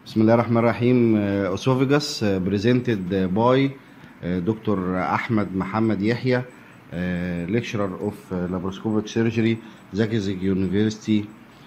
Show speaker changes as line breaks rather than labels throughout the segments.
بسم الله الرحمن الرحيم اسوفيجاس بريزنتد باي دكتور احمد محمد يحيى ليكشرر اوف لابروسكوبيك سيرجري زاكيزيج يونيفرسيتي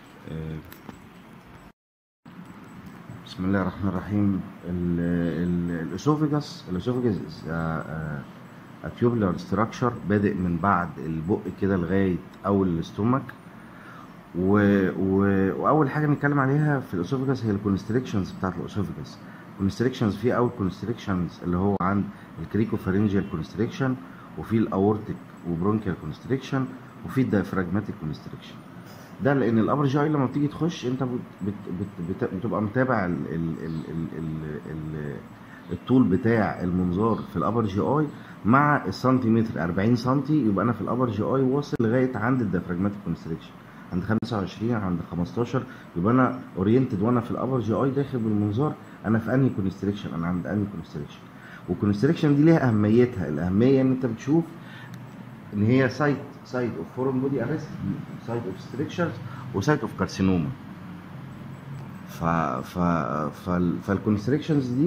بسم الله الرحمن الرحيم الاسوفيجاس الاسوفيجاس اتيوبلر ستراكشر بادئ من بعد البق كده لغايه اول الاستومك و... و... واول حاجه نتكلم عليها في الاسوفيجاس هي الكونستريكشنز بتاعت الاسوفيجاس الكونستريكشنز في اول كونستريكشنز اللي هو عند الكريكوفارنجيال كونستريكشن وفي الاورتيك وبرونكيال كونستريكشن وفي الدايفراجماتيك كونستريكشن ده لان الابر جي اي لما بتيجي تخش انت بت... بت... بت... بتبقى متابع ال... ال... ال... ال... ال... الطول بتاع المنظار في الابر جي اي مع السنتيمتر 40 سم يبقى انا في الابر جي اي واصل لغايه عند الدايفراجماتيك كونستريكشن عند 25 عند 15 يبقى انا اورينتد وانا في الابر جي اي داخل بالمنظار انا في انهي كونستريكشن انا عند انهي كونستريكشن والكونستريكشن دي ليها اهميتها الاهميه ان انت بتشوف ان هي سايت سايت اوف فورن بودي اريست سايت اوف ستريكشرز وسايت اوف كارسينوما ف ف فال فالكونستريكشنز دي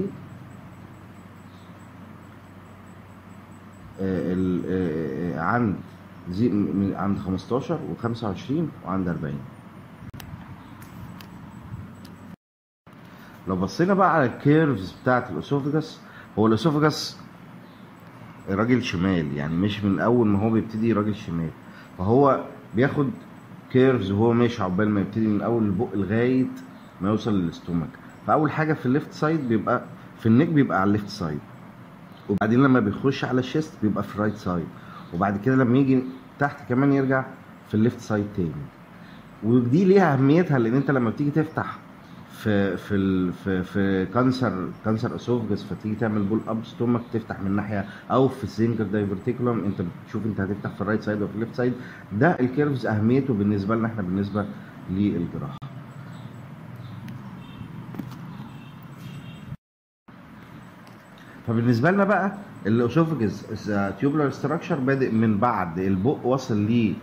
ال عند زي من عند 15 و25 وعند 40 لو بصينا بقى على الكيرفز بتاعت الاسوفجاس هو الاسوفجاس راجل شمال يعني مش من اول ما هو بيبتدي راجل شمال فهو بياخد كيرفز وهو ماشي عقبال ما يبتدي من اول البق لغايه ما يوصل للاستومك فاول حاجه في الليفت سايد بيبقى في النك بيبقى على الليفت سايد وبعدين لما بيخش على الشيست بيبقى في الرايت سايد وبعد كده لما يجي تحت كمان يرجع في الليفت سايد تاني ودي ليها اهميتها لان انت لما بتيجي تفتح في في ال في في كانسر كانسر اسوفجس فتيجي تعمل بول اب ستومك تفتح من ناحيه او في سينجر دايفرتيكولم انت بتشوف انت هتفتح في الرايت سايد ولا في الليفت سايد ده الكيرفز اهميته بالنسبه لنا احنا بالنسبه للجراحه فبالنسبه لنا بقى الاسوفجس تيوبلر ستراكشر بادئ من بعد البق وصل ل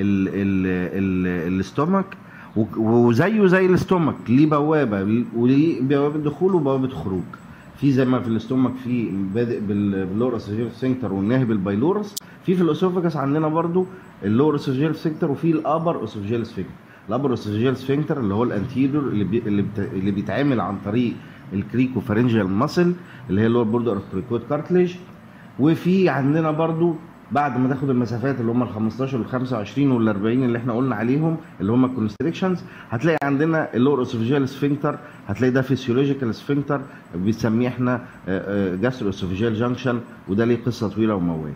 الاستومك وزيه زي الاستومك ليه بوابه وليه بوابه دخول وبوابه خروج في زي ما في الاستومك في بادئ باللور اسوفيجيال سفنكتر والناهي بالبايلورس في في الاسوفجس عندنا برضو اللور اسوفيجيال سفنكتر وفي الابر اسوفيجيال سفنكتر الابر اسوفيجيال سفنكتر اللي هو الانتيريور اللي بي اللي, بت... اللي بيتعمل عن طريق الكريكو فارنجيال ماسل اللي هي اللور بوردر اوف بريكوت كارتليج وفي عندنا برضو بعد ما تاخد المسافات اللي هم ال 15 وال 25 وال 40 اللي احنا قلنا عليهم اللي هم الكونستريكشنز هتلاقي عندنا اللور اسوفيجيال سفنكتر هتلاقي ده فيسيولوجيكال سفنكتر بنسميه احنا جاسترو اسوفيجيال جانكشن وده ليه قصه طويله وموال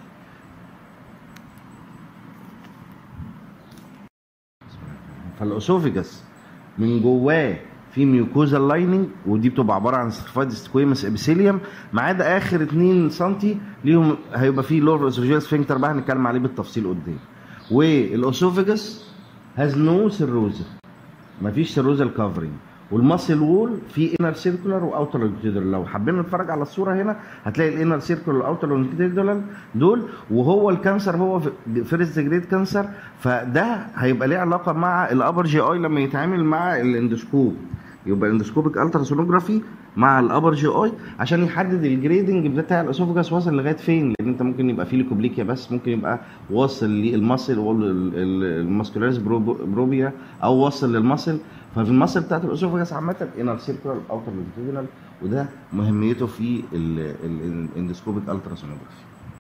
فالاسوفيجاس من جواه في ميوكوزا لايننج ودي بتبقى عباره عن ستريفايد سكويمس ابيثيليوم ما عدا اخر 2 سم ليهم هيبقى فيه لور اسوفيجيال سفنكتر بقى هنتكلم عليه بالتفصيل قدام والاسوفيجاس هاز نو سيروزا مفيش سيروزال كفرنج والماسل وول في انر سيركولار واوتر لونجيتودينال لو حبينا نتفرج على الصوره هنا هتلاقي الانر سيركولار والاوتر لونجيتودينال دول وهو الكانسر هو فيرست جريد كانسر فده هيبقى ليه علاقه مع الابر جي اي لما يتعامل مع الاندوسكوب يبقى الاندوسكوبيك التراسونوجرافي مع الابر جي اي عشان يحدد الجريدنج بتاع الاسوفجاس واصل لغايه فين لان انت ممكن يبقى فيه ليكوبليكيا بس ممكن يبقى واصل للمصل الماسكولاريس بروبيا او واصل للمصل ففي المصل بتاعت الاسوفجاس عامه انر سيركولار اوتر لونجيتودينال وده مهميته في الاندوسكوبيك التراسونوجرافي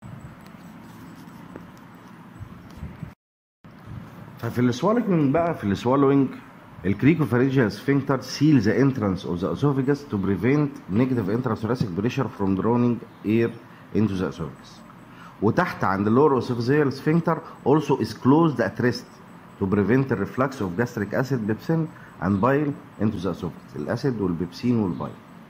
ففي السوالوينج بقى في السوالوينج الكريكوفارينجيال sphincter seal the entrance of the esophagus to prevent negative intrathoracic pressure from drowning air into the esophagus. وتحت عند اللور esophageal sphincter also is closed at rest to prevent the reflux of gastric acid, pepsin and bile into the esophagus. الأسيد والبيبسين والبايل.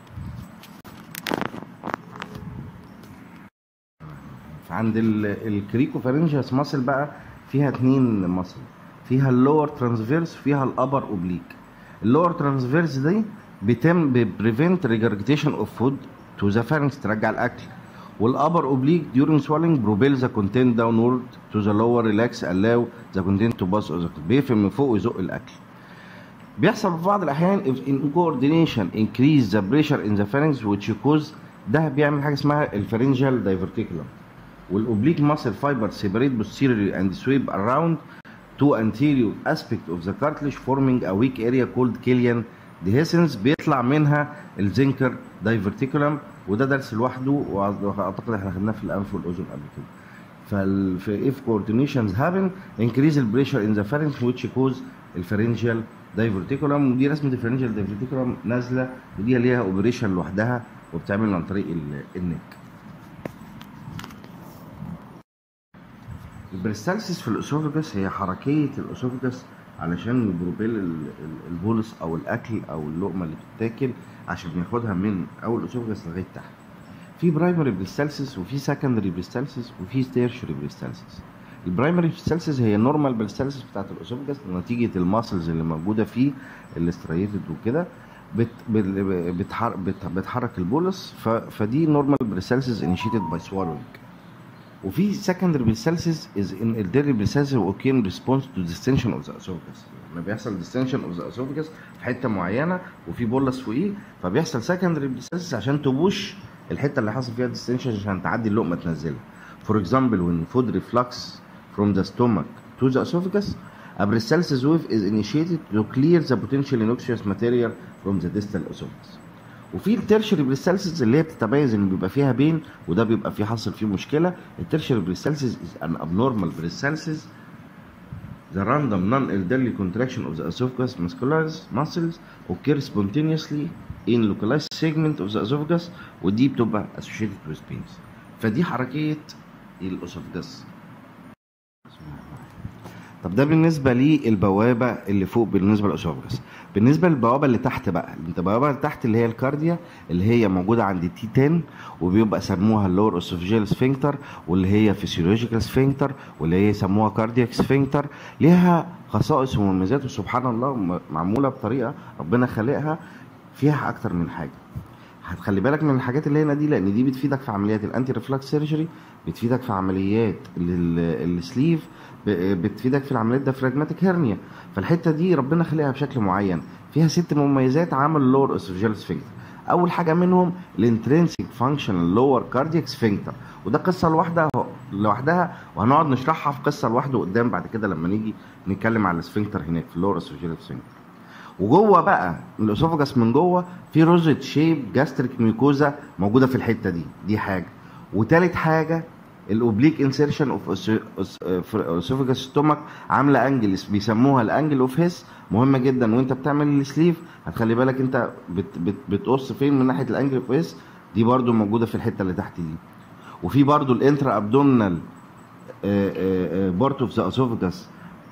عند الكريكوفارينجيال ماسل بقى فيها اتنين ماسل فيها اللور ترانسفيرس فيها الابر اوبليك اللور ترانسفيرس دي بيتم بريفنت ريجرجيتيشن اوف فود تو ذا فارنكس ترجع الاكل والابر اوبليك during swallowing propel the content downward to the lower relax allow the content to pass بيقفل من فوق ويزق الاكل بيحصل في بعض الاحيان if in coordination increase the pressure in the pharynx which cause ده بيعمل حاجه اسمها الفارنجال دايفرتيكولم والاوبليك ماسل فايبر separate posteriorly and sweep around to anterior aspect of the cartilage forming a weak area called Killian dehiscence بيطلع منها الزنكر دايفرتيكولم وده درس لوحده واعتقد احنا خدناه في الانف والاذن قبل كده فال في if coordinations happen increase the pressure in the pharynx which cause الفارنجال دايفرتيكولم ودي رسمه الفارنجال دايفرتيكولم نازله ودي ليها اوبريشن لوحدها وبتعمل عن طريق ال- النك البريستالسيس في الاسوفجس هي حركيه الاسوفجس علشان يبروبيل ال- ال- البولس او الاكل او اللقمه اللي بتتاكل عشان ياخدها من اول الاسوفجس لغايه تحت في برايمري بريستالسيس وفي سكندري بريستالسيس وفي تيرشري بريستالسيس البرايمري بريستالسيس هي النورمال بريستالسيس بتاعت الاسوفجس نتيجه الماسلز اللي موجوده فيه الاستريتد وكده بت بت- بتحر بت- بتحرك البولس ف- فدي نورمال بريستالسيس انيشيتد باي swallowing وفي secondary peristalsis is in elderly peristalsis occur in response to distension of the esophagus لما بيحصل distension of the esophagus في حته معينه وفي بولس فوقيه فبيحصل secondary peristalsis عشان تبوش الحته اللي حصل فيها distension عشان تعدي اللقمه تنزلها for example when food reflux from the stomach to the esophagus a peristalsis wave is initiated to clear the potentially noxious material from the distal esophagus وفي الترشري بريستالسيس اللي هي بتتميز ان بيبقى فيها بين وده بيبقى فيه حصل فيه مشكله الترشري بريستالسيس is an abnormal peristalsis the random non-elderly contraction of the esophagus muscularis muscles occur spontaneously in localized segment of the esophagus ودي بتبقى associated with pains فدي حركيه الاسوفجس طب ده بالنسبه للبوابه اللي فوق بالنسبه للاسوفجس بالنسبه للبوابه اللي تحت بقى البوابه اللي تحت اللي هي الكارديا اللي هي موجوده عند التي 10 وبيبقى سموها اللور اسوفجيال سفنكتر واللي هي فيسيولوجيكال سفنكتر واللي هي يسموها كاردياك سفنكتر ليها خصائص ومميزات وسبحان الله م- معموله بطريقه ربنا خالقها فيها اكتر من حاجه هتخلي بالك من الحاجات اللي هنا دي لان دي بتفيدك في عمليات الانتي ريفلكس سيرجري بتفيدك في عمليات لل- السليف ب- بتفيدك في العمليات دافراجماتيك هيرنيا فالحته دي ربنا خلقها بشكل معين فيها ست مميزات عمل اللور اسوفيجيال سفنكتر اول حاجه منهم الانترنسيك فانكشن اللور كاردياك سفنكتر وده قصه لوحدها لوحدها وهنقعد نشرحها في قصه لوحده قدام بعد كده لما نيجي نتكلم على السفنكتر هناك في اللور اسوفيجيال سفنكتر وجوه بقى الاسوفجس من جوه في روزت شيب جاستريك ميوكوزا موجوده في الحته دي دي حاجه وتالت حاجه الاوبليك انسيرشن اوف اسوفجس ستومك عامله انجل بيسموها الانجل اوف هيس مهمه جدا وانت بتعمل السليف هتخلي بالك انت بت بت بتقص فين من ناحيه الانجل اوف هيس دي برده موجوده في الحته اللي تحت دي وفي برده الانترا ابدومينال بارت اوف ذا اسوفجس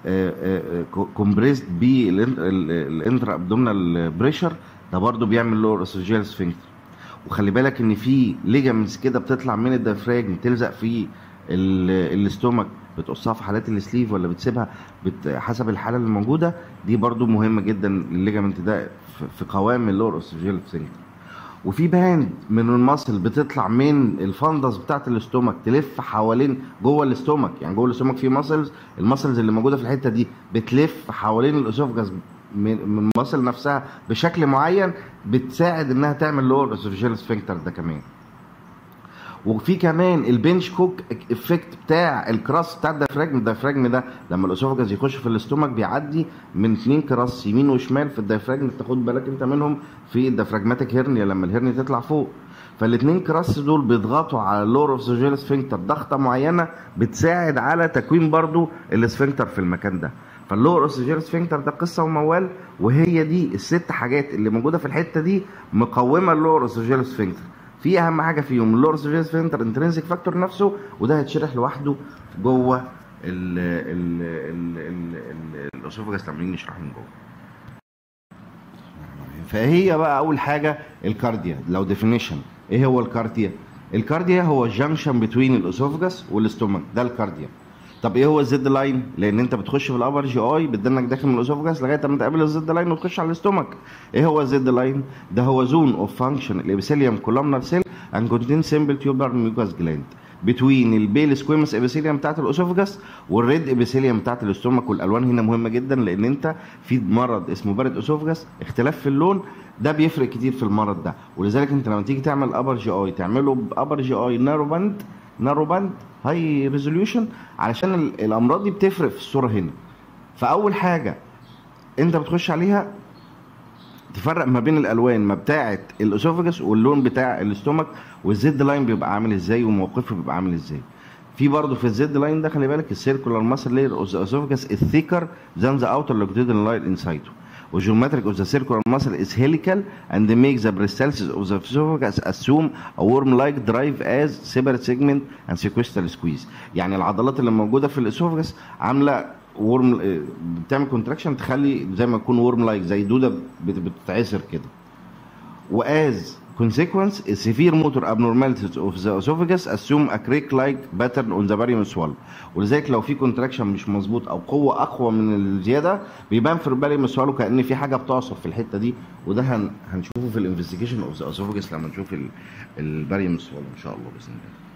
كومبريسد بالانترا ابدومينال بريشر ده برضو بيعمل لور اسوجيال سفنكتر وخلي بالك ان في ليجامنتس كده بتطلع من الديافراجم تلزق في ال- الاستومك بتقصها في حالات السليف ولا بتسيبها بت... حسب الحاله اللي موجوده دي برضو مهمه جدا الليجامنت ده في- في قوام اللور اسوجيال سفنكتر وفي باند من المصل بتطلع من الفندس بتاعت الاستومك تلف حوالين جوه الاستومك يعني جوه الاستومك في ماسلز الماسلز اللي موجوده في الحته دي بتلف حوالين الاسوفجس من من المصل نفسها بشكل معين بتساعد انها تعمل لور اسوفيجيال سفنكتر ده كمان وفي كمان البنش كوك افكت بتاع الكراس بتاع الديافراجم الديافراجم ده لما الاسوفجس يخش في الاستومك بيعدي من اتنين كراس يمين وشمال في الديافراجم تاخد بالك انت منهم في الديافراجماتيك هيرنيا لما الهرنيا تطلع فوق فالاثنين كراس دول بيضغطوا على اللور اوف سوجيال سفنكتر ضغطه معينه بتساعد على تكوين برضو السفنكتر في المكان ده فاللور اوف سوجيال سفنكتر ده قصه وموال وهي دي الست حاجات اللي موجوده في الحته دي مقومه اللور اوف سوجيال سفنكتر في اهم حاجه فيهم اللور سيرفيس فينتر انترنسيك فاكتور نفسه وده هيتشرح لوحده جوه ال ال ال ال الاسوفجس لما نيجي نشرحه من جوه فهي بقى اول حاجه الكارديا لو ديفينيشن ايه هو الكارديا الكارديا هو الجنكشن بتوين الاسوفجس والاستومك ده الكارديا طب ايه هو الزد لاين لان انت بتخش في الابر جي اي بتدنك داخل من الاسوفجس لغايه ما تقابل الزد لاين وتخش على الاستومك ايه هو الزد لاين ده هو زون اوف فانكشن الابيثيليوم كولومنر سيل and contain simple tubular mucous gland بتوين البيل سكويمس ابيثيليوم بتاعت الاسوفجاس والريد ابيثيليوم بتاعت الاستومك والالوان هنا مهمه جدا لان انت في مرض اسمه بارد اسوفجاس اختلاف في اللون ده بيفرق كتير في المرض ده ولذلك انت لما تيجي تعمل ابر جي اي تعمله بابر جي اي نارو باند نارو باند هاي ريزوليوشن علشان ال- الامراض دي بتفرق في الصوره هنا فاول حاجه انت بتخش عليها تفرق ما بين الالوان ما بتاعه الاسوفجس واللون بتاع الاستومك والزد لاين بيبقى عامل ازاي وموقفه بيبقى عامل ازاي في برضه في الزد لاين ده خلي بالك السيركولار ماسل لاير اوف ذا اسوفجس الثيكر ذان ذا اوتر لونجيتودينال لاين انسايده والجيومتريك اوف ذا circular muscle is helical and make the peristalsis of the esophagus assume a worm-like drive as separate segment and sequential squeeze يعني العضلات اللي موجوده في الاسوفجس عامله ورم بتعمل كونتراكشن تخلي زي ما يكون ورم لايك زي دوده بت- بتتعصر كده واز consequence a severe motor abnormalities of the esophagus assume a crack-like pattern on the barium wall ولذلك لو في كونتراكشن مش مظبوط او قوه اقوى من الزياده بيبان في الباريوم wall كان في حاجه بتعصف في الحته دي وده هن هنشوفه في الانفستيجيشن اوف ذا esophagus لما نشوف الباريوم wall ان شاء الله باذن الله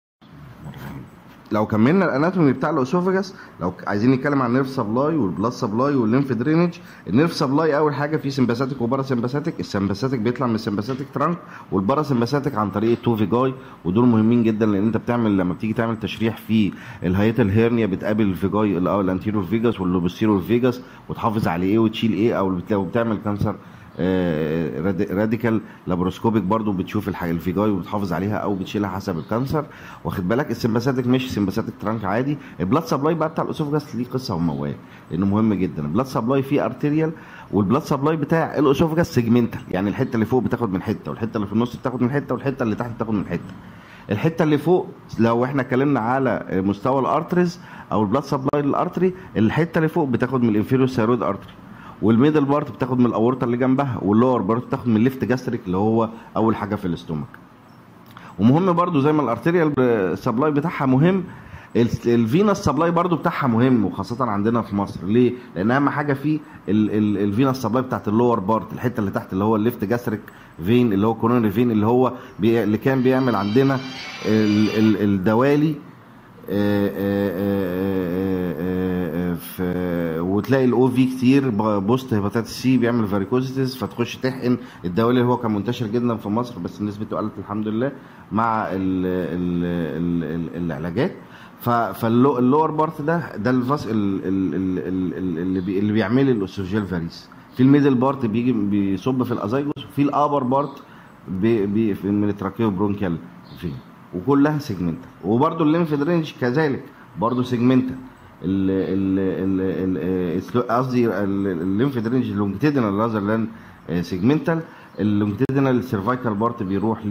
لو كملنا الاناتومي بتاع الاسوفجس لو ك- عايزين نتكلم عن النيرف سبلاي والبلاد سبلاي والليمف درينج النيرف سبلاي اول حاجه في سمباثيك وباراسمباثيك السمباثيك بيطلع من السمباثيك ترانك والباراسمباثيك عن طريق التو فيجاي ودول مهمين جدا لان انت بتعمل لما بتيجي تعمل تشريح في الهيئه الهيرنيا بتقابل الفيجاي ال- او الانتيرور فيجاس واللوبستيرور فيجاس وتحافظ عليه ايه وتشيل ايه او بت- لو بتعمل كانسر آه، راد- راديكال لابروسكوبيك برضو بتشوف الحاجه الفيجاي وبتحافظ عليها او بتشيلها حسب الكانسر واخد بالك السمباثيك مش سمباثيك ترانك عادي البلاد سبلاي بقى بتاع الاسوفجاس ليه قصه وموال لانه مهم جدا البلاد سبلاي فيه ارتيريال والبلاد سبلاي بتاع الاسوفجاس سيجمنتال يعني الحته اللي فوق بتاخد من حته والحته اللي في النص بتاخد من حته والحته اللي تحت بتاخد من حته الحته اللي فوق لو احنا اتكلمنا على مستوى الارتريز او البلاد سبلاي للارتري الحته اللي فوق بتاخد من الانفيريور ثايرويد ارتري والميدل بارت بتاخد من الاورطه اللي جنبها واللور بارت بتاخد من الليفت جاستريك اللي هو اول حاجه في الاستومك ومهم برضو زي ما الارتيريال سبلاي بتاعها مهم الفينس سبلاي برضو بتاعها مهم وخاصة عندنا في مصر ليه؟ لأن أهم حاجة فيه الفينس سبلاي بتاعت اللور بارت الحتة اللي تحت اللي هو الليفت جاستريك فين اللي هو كورونري فين اللي هو بي اللي كان بيعمل عندنا ال- ال- الدوالي آه، آه، آه، آه، آه، في وتلاقي الاو في كتير ب- بوست هيباتيتس سي بيعمل فاريكوزيتس فتخش تحقن الدوالي اللي هو كان منتشر جدا في مصر بس نسبته قلت الحمد لله مع ال ال ال ال العلاجات فاللور بارت ده ده الفاس ال- ال- ال- ال- ال- اللي بي اللي بيعمل الاسوجيال فاريس في الميدل بارت بيجي بيصب في الازايجوس في الابر بارت بي بي في من التراكيو برونكيال فين وكلها سيجمنتال وبرده الليمف درينج كذلك برضه سيجمنتال ال- ال- ال- ال- قصدي ال- الليمف درينج لونجتيدنال راذر ذان سيجمنتال اللونجتيدنال سيرفايكال بارت بيروح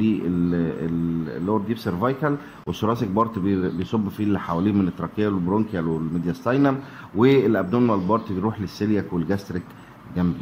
للور ديب سيرفايكال والثوراسيك بارت بي- بيصب فيه اللي حواليه من التراكيال والبرونكيال والميدياستاينم والابدومينال بارت بيروح للسيلياك والجاستريك جنبي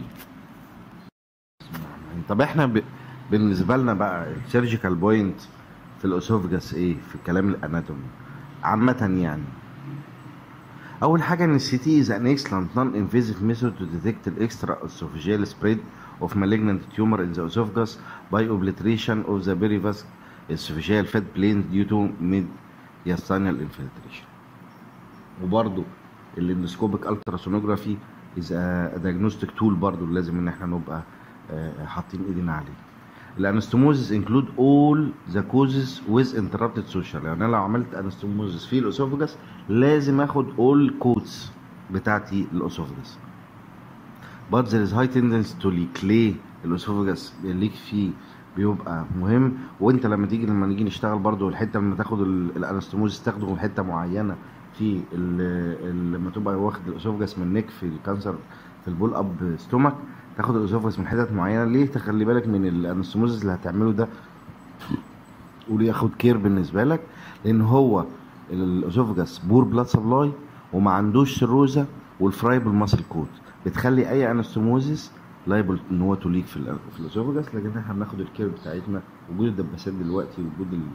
طب احنا ب... بالنسبه لنا بقى السيرجيكال بوينت في الاسوفجاس ايه في الكلام الاناتومي عامه يعني اول حاجه ان السي تي is an excellent non-invasive method to detect the extraesophageal spread of malignant tumor in the esophagus by obliteration of the perivascular esophageal fat plane due to mediastinal infiltration وبرضو الاندوسكوبيك التراسونوجرافي از diagnostic tool برضو اللي لازم ان احنا نبقى آه، حاطين ايدينا عليه الانستموزس انكلود اول ذا كوزز ويز انتربتد سوشيال يعني انا لو عملت انستموزس في الاسوفجس لازم اخد اول كودز بتاعتي الاسوفجس but there is high tendency to leak ليه الاسوفجس الليك فيه بيبقى مهم وانت لما تيجي لما نيجي نشتغل برضو الحته لما تاخد ال- الانستموزس تاخده من حته معينه في ال- ال- لما تبقى واخد الاسوفجس من نيك في الكانسر في البول اب ستومك تاخد الاسوفجس من حتت معينه ليه تخلي بالك من الانستموزس اللي هتعمله ده وليه ياخد كير بالنسبه لك لان هو الاسوفجس بور بلاد سبلاي وما عندوش سيروزا والفرايبل ماسل كود بتخلي اي انستموزس لايبل ان هو توليك في ال- في الاسوفجس لكن احنا بناخد الكير بتاعتنا وجود الدباسات دلوقتي وجود ال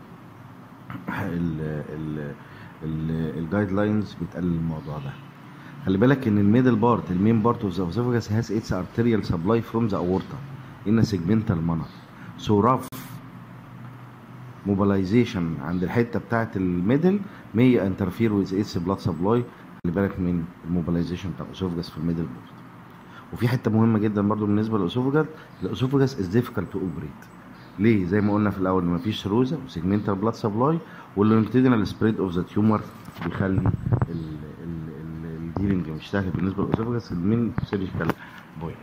ال ال الجايد لاينز بتقلل الموضوع ده خلي بالك ان الميدل بارت المين بارت اوف ذا اسوفجس هاز اتس ارتيريال سبلاي فروم ذا اورتا ان سيجمنتال مانر سو رف موبيلايزيشن عند الحته بتاعه الميدل مي انترفير ويز اتس بلاد سبلاي خلي بالك من الموبيلايزيشن بتاع الاسوفجاس في الميدل بورد وفي حته مهمه جدا برضو بالنسبه للاسوفجاس الاسوفجاس از ديفيكالت تو اوبريت ليه زي ما قلنا في الاول ما فيش سروزه وسيجمنتال بلاد سبلاي واللونجتيدنال سبريد اوف ذا تيومر بيخلي الديلنج مش سهل بالنسبه للاسوفجاس من سيرجيكال بوينت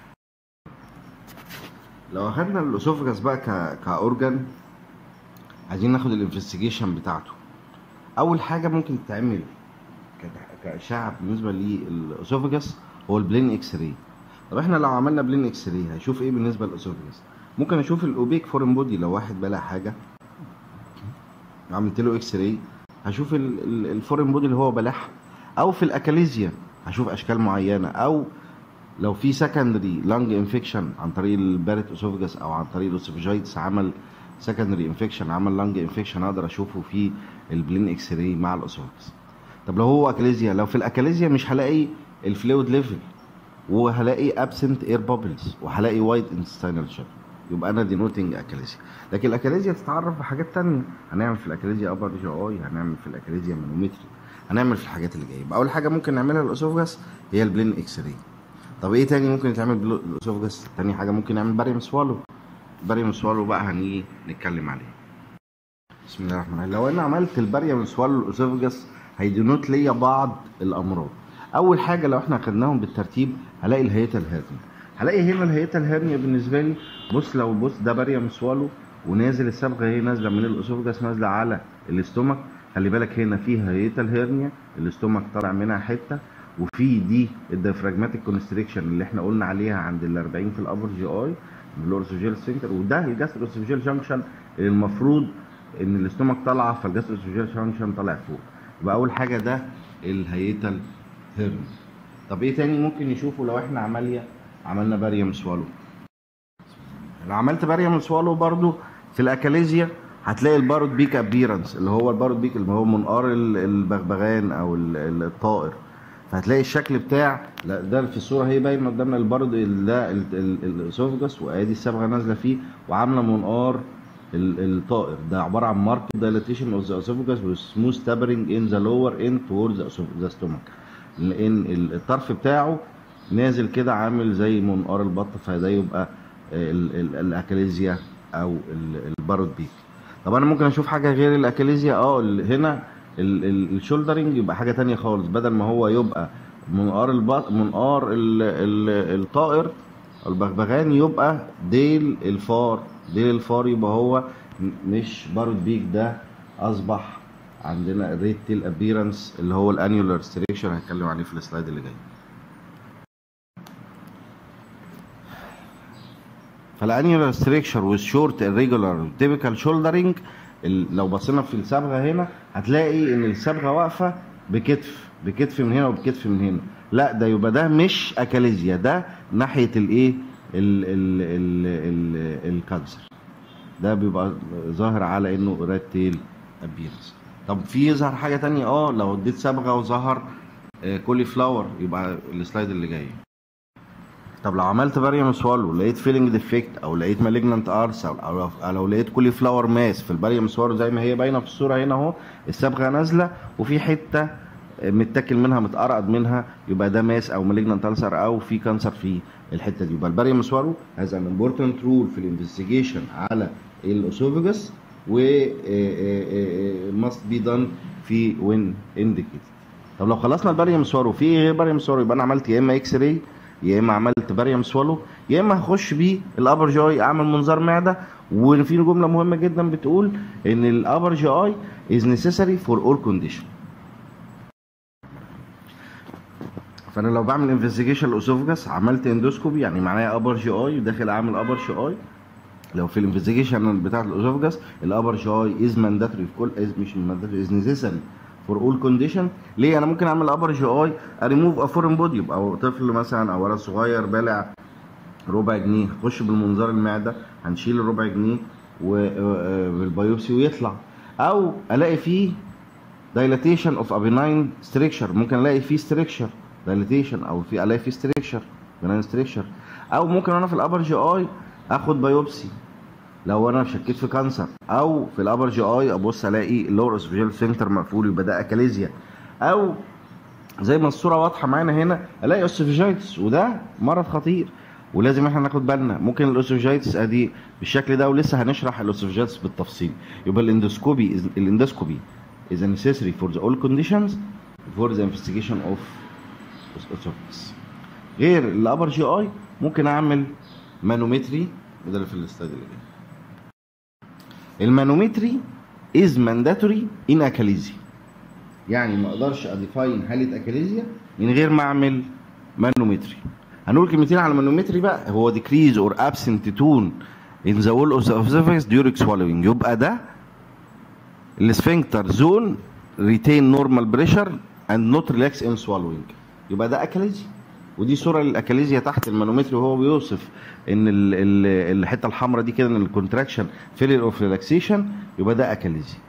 لو اخدنا الاسوفجاس بقى ك كاورجان عايزين ناخد الانفستيجيشن بتاعته اول حاجه ممكن تتعمل ك- كاشعه بالنسبه للاسوفجاس هو البلين اكس راي طب احنا لو عملنا بلين اكس راي هيشوف ايه بالنسبه للاسوفجاس ممكن اشوف الاوبيك فورين بودي لو واحد بلا حاجه عملت له اكس راي هشوف ال- ال- الفورين بودي اللي هو بلاح او في الاكاليزيا هشوف اشكال معينه او لو في سكندري لانج انفكشن عن طريق البارت اسوفجاس او عن طريق الاسوفجايتس عمل سكندري انفكشن عمل لانج انفكشن اقدر اشوفه في البلين اكس راي مع الاسوفجاس طب لو هو اكاليزيا لو في الاكاليزيا مش هلاقي الفلويد ليفل وهلاقي ابسنت اير بابلز وهلاقي وايت انستاينال شيب يبقى انا دينوتنج اكاليزيا لكن الاكاليزيا تتعرف بحاجات تانية هنعمل في الاكاليزيا ابر جي اي هنعمل في الاكاليزيا مانومتري هنعمل في الحاجات اللي جايه يبقى اول حاجه ممكن نعملها للاسوفجاس هي البلين اكس راي طب ايه تاني ممكن يتعمل بالاسوفجاس تاني حاجه ممكن نعمل باريوم سوالو باريوم سوالو بقى هنيجي نتكلم عليه بسم الله الرحمن الرحيم لو انا عملت الباريوم سوالو الاسوفجاس هيدينوت ليا بعض الامراض اول حاجه لو احنا خدناهم بالترتيب هلاقي الهيئه الهرنيا هلاقي هنا الهيئه الهرنيا بالنسبه لي بص لو بص ده باريوم سوالو ونازل الصبغه هي نازله من الاسوفجاس نازله على الاستومك خلي بالك هنا فيها هيئه الهرنيا الاستومك طالع منها حته وفي دي الديافراجماتيك كونستريكشن اللي احنا قلنا عليها عند ال 40 في الابر جي اي اللورسوجيل سنتر وده الجاستروسوجيل جانكشن اللي المفروض ان الاستومك طالعه فالجاستروسوجيل جانكشن طالع فوق يبقى اول حاجه ده الهيئه هيرن طب ايه تاني ممكن نشوفه لو احنا عمليا عملنا باريوم سوالو لو عملت باريوم سوالو برضو في الاكاليزيا هتلاقي البارود بيك ابيرنس اللي هو البارود بيك اللي هو منقار ال- البغبغان او ال- ال- الطائر فهتلاقي الشكل بتاع لا ده في الصوره هي باين قدامنا البارود ال- ده ال- ال- الاسوفجس وادي الصبغه نازله فيه وعامله منقار ال- الطائر ده عباره عن مارك دايلاتيشن اوف ذا اسوفجس وسموث تابرنج ان ذا لور اند توورد ذا ستومك لان ال- الطرف بتاعه نازل كده عامل زي منقار البط فده يبقى ال- ال- الاكاليزيا او ال- البارود بيك طب انا ممكن اشوف حاجه غير الاكاليزيا اه ال- هنا ال- ال- الشولدرنج يبقى حاجه تانية خالص بدل ما هو يبقى منقار البط منقار ال- ال- الطائر البغبغان يبقى ديل الفار ديل الفار يبقى هو م- مش بارود بيك ده اصبح عندنا الريت تيل ابيرنس اللي هو الانيولار ستريكشر هنتكلم عليه في السلايد اللي جاي فالانيولار ستريكشر والشورت irregular typical shouldering ال- لو بصينا في الصبغه هنا هتلاقي ان الصبغه واقفه بكتف بكتف من هنا وبكتف من هنا لا ده يبقى ده مش اكاليزيا ده ناحيه الايه ال- ال- ال- ال- الكانسر ده بيبقى ظاهر على انه راد تيل ابيرنس طب في يظهر حاجه تانية اه لو اديت صبغه وظهر كولي فلاور يبقى السلايد اللي جاي طب لو عملت باريوم سوالو لقيت فيلنج ديفكت او لقيت مالجنانت ارس او, أو, أو لو لقيت كولي فلاور ماس في الباريوم سوالو زي ما هي باينه في الصوره هنا اهو الصبغه نازله وفي حته متاكل منها متقرقض منها يبقى ده ماس او مالجنانت السر او في كانسر في الحته دي يبقى الباريوم سوالو هاز ان امبورتنت رول في الانفستيجيشن على الاسوفجس و must be done في وين indicated طب لو خلصنا الباريوم سوالو في ايه غير باريوم سوالو يبقى انا عملت يا اما اكس راي يا اما عملت باريوم سوالو يا اما هخش بيه الابر جي اي اعمل منظار معده وفي جمله مهمه جدا بتقول ان الابر جي اي is necessary for all condition فانا لو بعمل انفستيجيشن الاسوفجس عملت اندوسكوبي يعني معناها ابر جي اي وداخل اعمل ابر جي اي لو في الانفستيجيشن بتاعه الاسوفجس الابر جي اي از مانداتوري في كل از مش مانداتوري از نيسيسري فور اول كونديشن ليه انا ممكن اعمل ابر جي اي ريموف ا فورين بودي او طفل مثلا او ولد صغير بالع ربع جنيه خش بالمنظار المعده هنشيل الربع جنيه وبالبيوبسي ويطلع او الاقي فيه دايلاتيشن اوف ا بناين ستريكشر ممكن الاقي فيه ستريكشر دايلاتيشن او في الاقي فيه ستريكشر بناين ستريكشر او ممكن انا في الابر جي اي اخد بايوبسي لو انا شكيت في كانسر او في الابر جي اي ابص الاقي اللور اسوفيجيال سفنكتر مقفول يبقى ده اكاليزيا او زي ما الصوره واضحه معانا هنا الاقي اوسوفيجايتس وده مرض خطير ولازم احنا ناخد بالنا ممكن الاوسوفيجايتس ادي بالشكل ده ولسه هنشرح الاوسوفيجايتس بالتفصيل يبقى الاندوسكوبي الاندوسكوبي is necessary for the all conditions for the investigation of esophagus غير الابر جي اي ممكن اعمل مانومتري وده اللي في الاستاذ اللي جاي المانومتري از مانداتوري ان اكاليزيا يعني ما اقدرش اديفاين حاله اكاليزيا من غير ما اعمل مانومتري هنقول كلمتين على المانومتري بقى هو decrease or absent tone in the wall of the esophagus during swallowing يبقى ده السفنكتر زون retain normal pressure and not relax in swallowing يبقى ده اكاليزيا ودي صوره للاكاليزيا تحت المانومتري وهو بيوصف ان ال ال الحته الحمراء دي كده ان الكونتراكشن فيلير اوف ريلاكسيشن يبقى ده اكاليزيا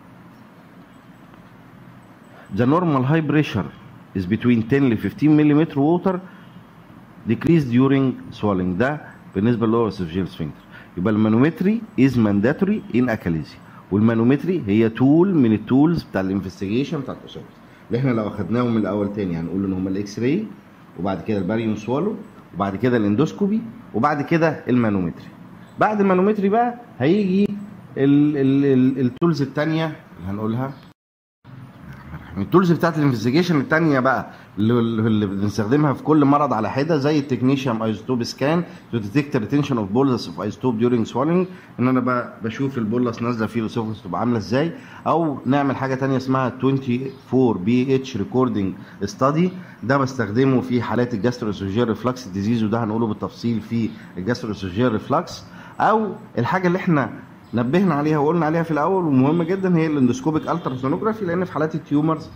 The normal high pressure is between 10 ل 15 ملم water decreased during swallowing ده بالنسبه للور اسوفجيال سفنكتر يبقى المانومتري is mandatory in اكاليزيا والمانومتري هي تول من التولز بتاع الانفستيجيشن بتاع الاسوفجيال اللي احنا لو اخدناهم من الاول تاني هنقول ان هم الاكس راي وبعد كده الباريون سوالو وبعد كده الاندوسكوبي وبعد كده المانومتري بعد المانومتري بقى هيجي التولز الثانيه اللي هنقولها التولز بتاعت الانفستيجيشن الثانيه بقى اللي, اللي بنستخدمها في كل مرض على حده زي التكنيشيوم ايزوتوب سكان تو ديتكت ريتنشن اوف بولس اوف ايزوتوب ديورنج سوالينج ان انا بقى بشوف البولس نازله فيه الاسوفكس تبقى عامله ازاي او نعمل حاجه ثانيه اسمها 24 بي اتش ريكوردنج ستادي ده بستخدمه في حالات الجاستروسوجيال ريفلكس ديزيز وده هنقوله بالتفصيل في الجاستروسوجيال ريفلكس او الحاجه اللي احنا نبهنا عليها وقلنا عليها في الاول ومهمه جدا هي الاندوسكوبيك التراسونوجرافي لان في حالات التيومرز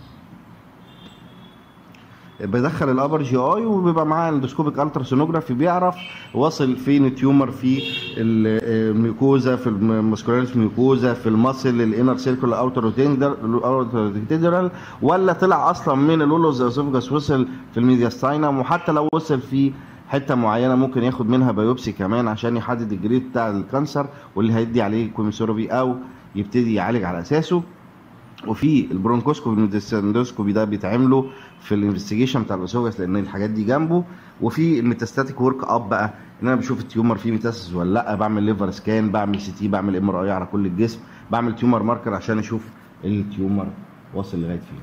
بدخل الابر جي اي وبيبقى معاه الاندوسكوبيك التراسونوجرافي بيعرف واصل فين التيومر في الميوكوزا في المسكولاريس ميوكوزا في المصل الانر سيركل اوتر روتيندرال ولا طلع اصلا من اللولوز اسوفجاس وصل في الميدياستاينم وحتى لو وصل في حته معينه ممكن ياخد منها بايوبسي كمان عشان يحدد الجريد بتاع الكانسر واللي هيدي عليه كوميسوربي او يبتدي يعالج على اساسه وفي البرونكوسكوبي والميدستاندوسكوبي ده بيتعملوا في الانفستيجيشن بتاع الاسوفجس لان الحاجات دي جنبه وفي الميتاستاتيك ورك اب بقى ان انا بشوف التيومر فيه ميتاسيس ولا لا بعمل ليفر سكان بعمل سي تي بعمل ام ار اي على كل الجسم بعمل تيومر ماركر عشان اشوف التيومر واصل لغايه فين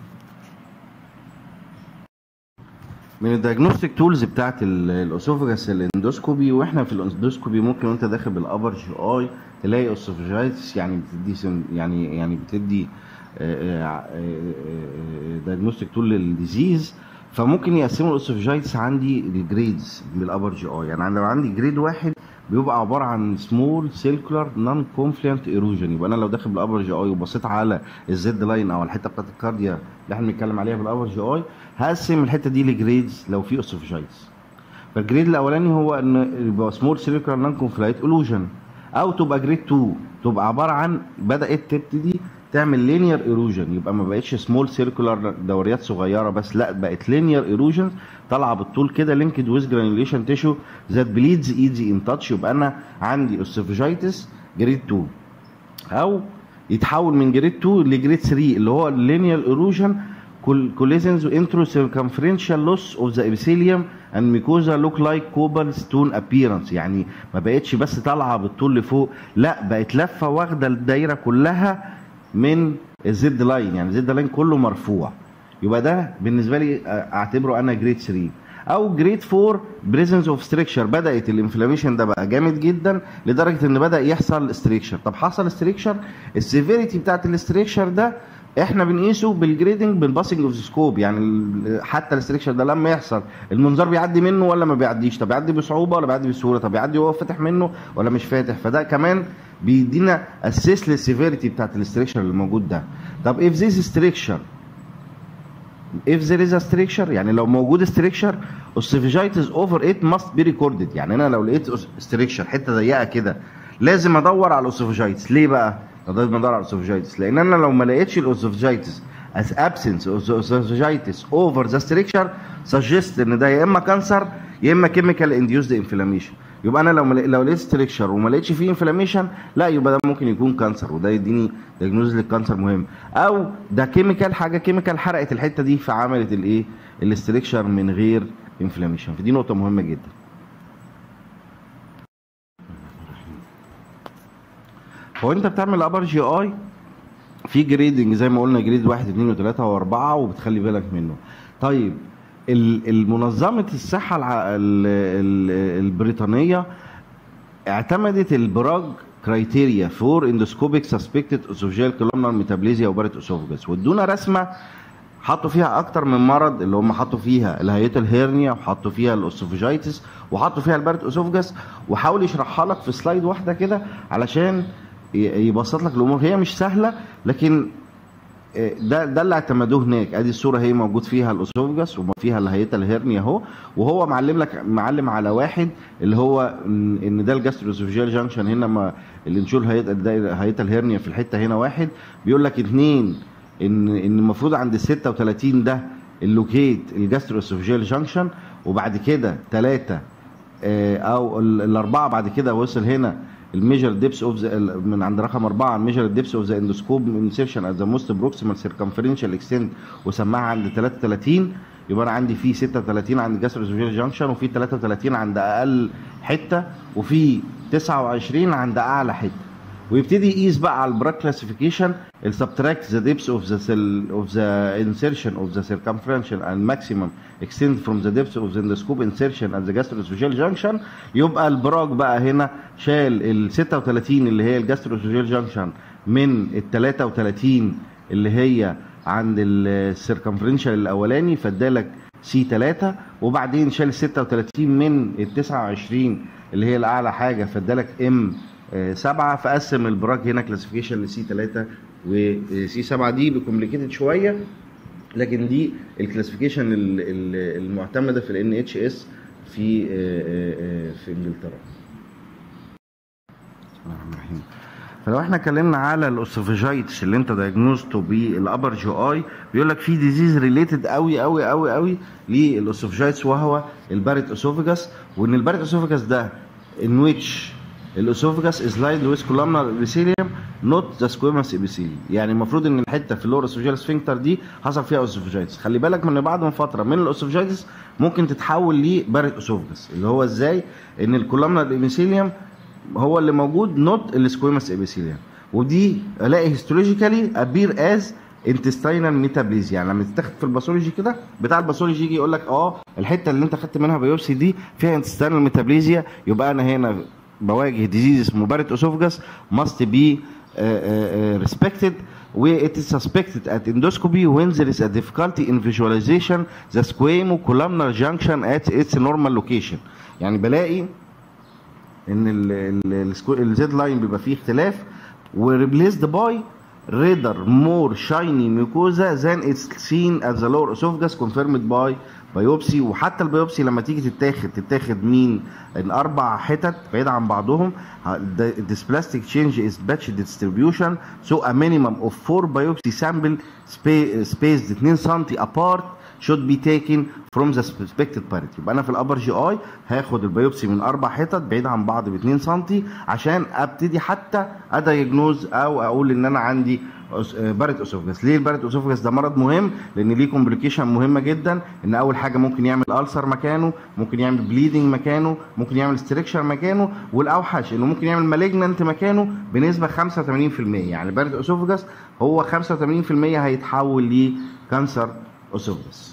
من الدياجنوستيك تولز بتاعت الاسوفجس الاندوسكوبي واحنا في الاندوسكوبي ممكن وانت داخل بالابر جي اي تلاقي اسوفجايتس يعني بتدي سن يعني يعني بتدي دايجنوستيك تول للديزيز فممكن يقسموا الاسوفجايتس عندي لجريدز بالابر جي اي يعني لو عندي جريد واحد بيبقى عباره عن سمول سيركولار نون كونفلينت ايروجن يبقى انا لو داخل بالابر جي اي وبصيت على الزد لاين او الحته بتاعت الكارديا اللي احنا بنتكلم عليها بالابر جي اي هقسم الحته دي لجريدز لو في اسوفجايتس فالجريد الاولاني هو ان يبقى سمول سيركولار نون كونفلايت ايروجن او تبقى جريد 2 تبقى عباره عن بدات تبتدي تعمل لينير ايروجن يبقى ما بقتش سمول سيركولار دوريات صغيره بس لا بقت لينير ايروجن طالعه بالطول كده لينكد ويز جرانيوليشن تيشو ذات بليدز ايزي ان تاتش يبقى انا عندي اوسوفجايتس جريد 2 او يتحول من جريد 2 لجريد 3 اللي هو اللينير ايروجن collisions intro circumferential loss of the epithelium and mucosa look like cobalt stone appearance يعني ما بقتش بس طالعه بالطول لفوق لا بقت لفه واخده الدايره كلها من الزد لاين يعني الزد لاين كله مرفوع يبقى ده بالنسبه لي اعتبره انا جريد 3 او جريد 4 بريزنس اوف ستريكشر بدات الانفلاميشن ده بقى جامد جدا لدرجه ان بدا يحصل ستريكشر طب حصل ستريكشر السيفيريتي بتاعت الستريكشر ده احنا بنقيسه بالجريدنج بالباسنج اوف سكوب يعني حتى الاستريكشر ده لما يحصل المنظار بيعدي منه ولا ما بيعديش طب بيعدي بصعوبه ولا بيعدي بسهوله طب بيعدي وهو فاتح منه ولا مش فاتح فده كمان بيدينا اسيس للسيفيريتي بتاعت الاستريكشر اللي موجود ده طب if this structure if there is a structure يعني لو موجود structure ossifigitis over it must be recorded يعني انا لو لقيت structure حته ضيقه كده لازم ادور على الاوسوفيجايتس ليه بقى؟ لازم ادور على الاوسوفيجايتس لان انا لو ما لقيتش الاوسوفيجايتس as absence of esophagitis over the structure suggest ان ده يا اما كانسر يا اما chemical induced inflammation يبقى انا لو مل... لو لقيت ستريكشر وما لقيتش فيه انفلاميشن لا يبقى ده ممكن يكون كانسر وده يديني دياجنوز للكانسر مهم او ده كيميكال حاجه كيميكال حرقت الحته دي فعملت الايه الاستريكشر من غير انفلاميشن فدي نقطه مهمه جدا هو انت بتعمل ابر جي اي في جريدنج زي ما قلنا جريد واحد اثنين وثلاثة واربعة وبتخلي بالك منه. طيب ال- المنظمة الصحة الع- ال- ال- البريطانية اعتمدت البراج كرايتيريا فور اندوسكوبيك سسبكتد اسوفجيال كولومنال ميتابليزيا وبارت اسوفجس وادونا رسمه حطوا فيها اكتر من مرض اللي هم حطوا فيها الهيئه الهيرنيا وحطوا فيها الاسوفجايتس وحطوا فيها البارت اسوفجس وحاول يشرحها لك في سلايد واحده كده علشان ي- يبسط لك الامور هي مش سهله لكن آه، ده ده اللي اعتمدوه هناك ادي الصوره هي موجود فيها الاسوفجس وفيها الهيئه الهيرنيا اهو وهو معلم لك معلم على واحد اللي هو ان إن ده الجاستروسوفيجيال جانكشن هنا ما اللي نشوف هيئه ده هيئه الهيرنيا في الحته هنا واحد بيقول لك اثنين ان ان المفروض عند ال 36 ده اللوكيت الجاستروسوفيجيال جانكشن وبعد كده ثلاثه او ال- الاربعه بعد كده وصل هنا الميجر ديبس اوف من عند رقم اربعه الميجر ديبس اوف ذا اندوسكوب انسيرشن ات ذا موست بروكسيمال سيركمفرنشال اكستنت وسماها عند 33 يبقى انا عندي في 36 عند جاستروسوفيجيال جانكشن وفي 33 عند اقل حته وفي 29 عند اعلى حته ويبتدي يقيس بقى على البراك كلاسيفيكيشن السبتراكت ذا ديبس اوف ذا سيل اوف ذا انسيرشن اوف ذا circumferential and maximum extend from the depths of the endoscope insertion at the gastroesophageal junction يبقى البراك بقى هنا شال ال 36 اللي هي الجاستروسوفيجيال جانكشن من ال 33 اللي هي عند السيركمفرنشال الاولاني فادالك سي 3 وبعدين شال ال 36 من ال 29 اللي هي الاعلى حاجه فادالك ام 7 فقسم البراك هنا كلاسيفيكيشن لسي 3 وسي 7 دي بكومبليكيتد شويه لكن دي الكلاسيفيكيشن ال- ال- المعتمده في الان اتش اس في آه، آه، آه، في انجلترا بسم الله الرحمن الرحيم فلو احنا اتكلمنا على الاوسوفيجايتس اللي انت دايجنوزته بالابر جي اي بيقول لك في ديزيز ريليتد قوي قوي قوي قوي للاوسوفيجايتس وهو البارت اوسوفيجاس وان البارت اوسوفيجاس ده ان ويتش الاسوفيجاس از لايند ويز كولامنر ابيثيليوم نوت ذا سكويمس ابيثيليوم يعني المفروض ان الحته في اللور اسوفيجال سفنكتر دي حصل فيها اوسوفيجايتس خلي بالك من بعد من فتره من الاوسوفيجايتس ممكن تتحول لبارت اسوفيجاس اللي هو ازاي ان الكولامنر ابيثيليوم هو اللي موجود نوت السكويمس ابيثيليوم ودي الاقي هيستولوجيكالي ابير از انتستينال ميتابليزيا يعني لما تتاخد في الباثولوجي كده بتاع الباثولوجي يجي يقول لك اه الحته اللي انت خدت منها بايوبسي دي فيها انتستينال ميتابليزيا يبقى انا هنا بواجه ديزيز اسمه بارت اسوفجاس must be uh, uh, uh, respected where it is suspected at endoscopy when there is a difficulty in visualization the squamo-columnar junction at its normal location يعني بلاقي ان الزد لاين بيبقى فيه اختلاف وريبليسد باي ريدر مور شايني ميكوزا ذان اتس سين at the lower esophagus confirmed by بايوبسي وحتى البيوبسي لما تيجي تتاخد تتاخد مين الاربع حتت بعيد عن بعضهم this plastic change is batch distribution so a minimum of four biopsy sample spa- spaced 2 سم apart should be taken from the suspected parity يبقى انا في الابر جي اي هاخد البيوبسي من اربع حتت بعيد عن بعض ب 2 سم عشان ابتدي حتى ادايجنوز او اقول ان انا عندي بارت اسوفجاس ليه البارت اسوفجاس ده مرض مهم لان ليه كومبليكيشن مهمه جدا ان اول حاجه ممكن يعمل السر مكانه ممكن يعمل بليدنج مكانه ممكن يعمل ستريكشر مكانه والاوحش انه ممكن يعمل مالجننت مكانه بنسبه 85% يعني بارت اسوفجاس هو 85% هيتحول لكانسر اسوفجاس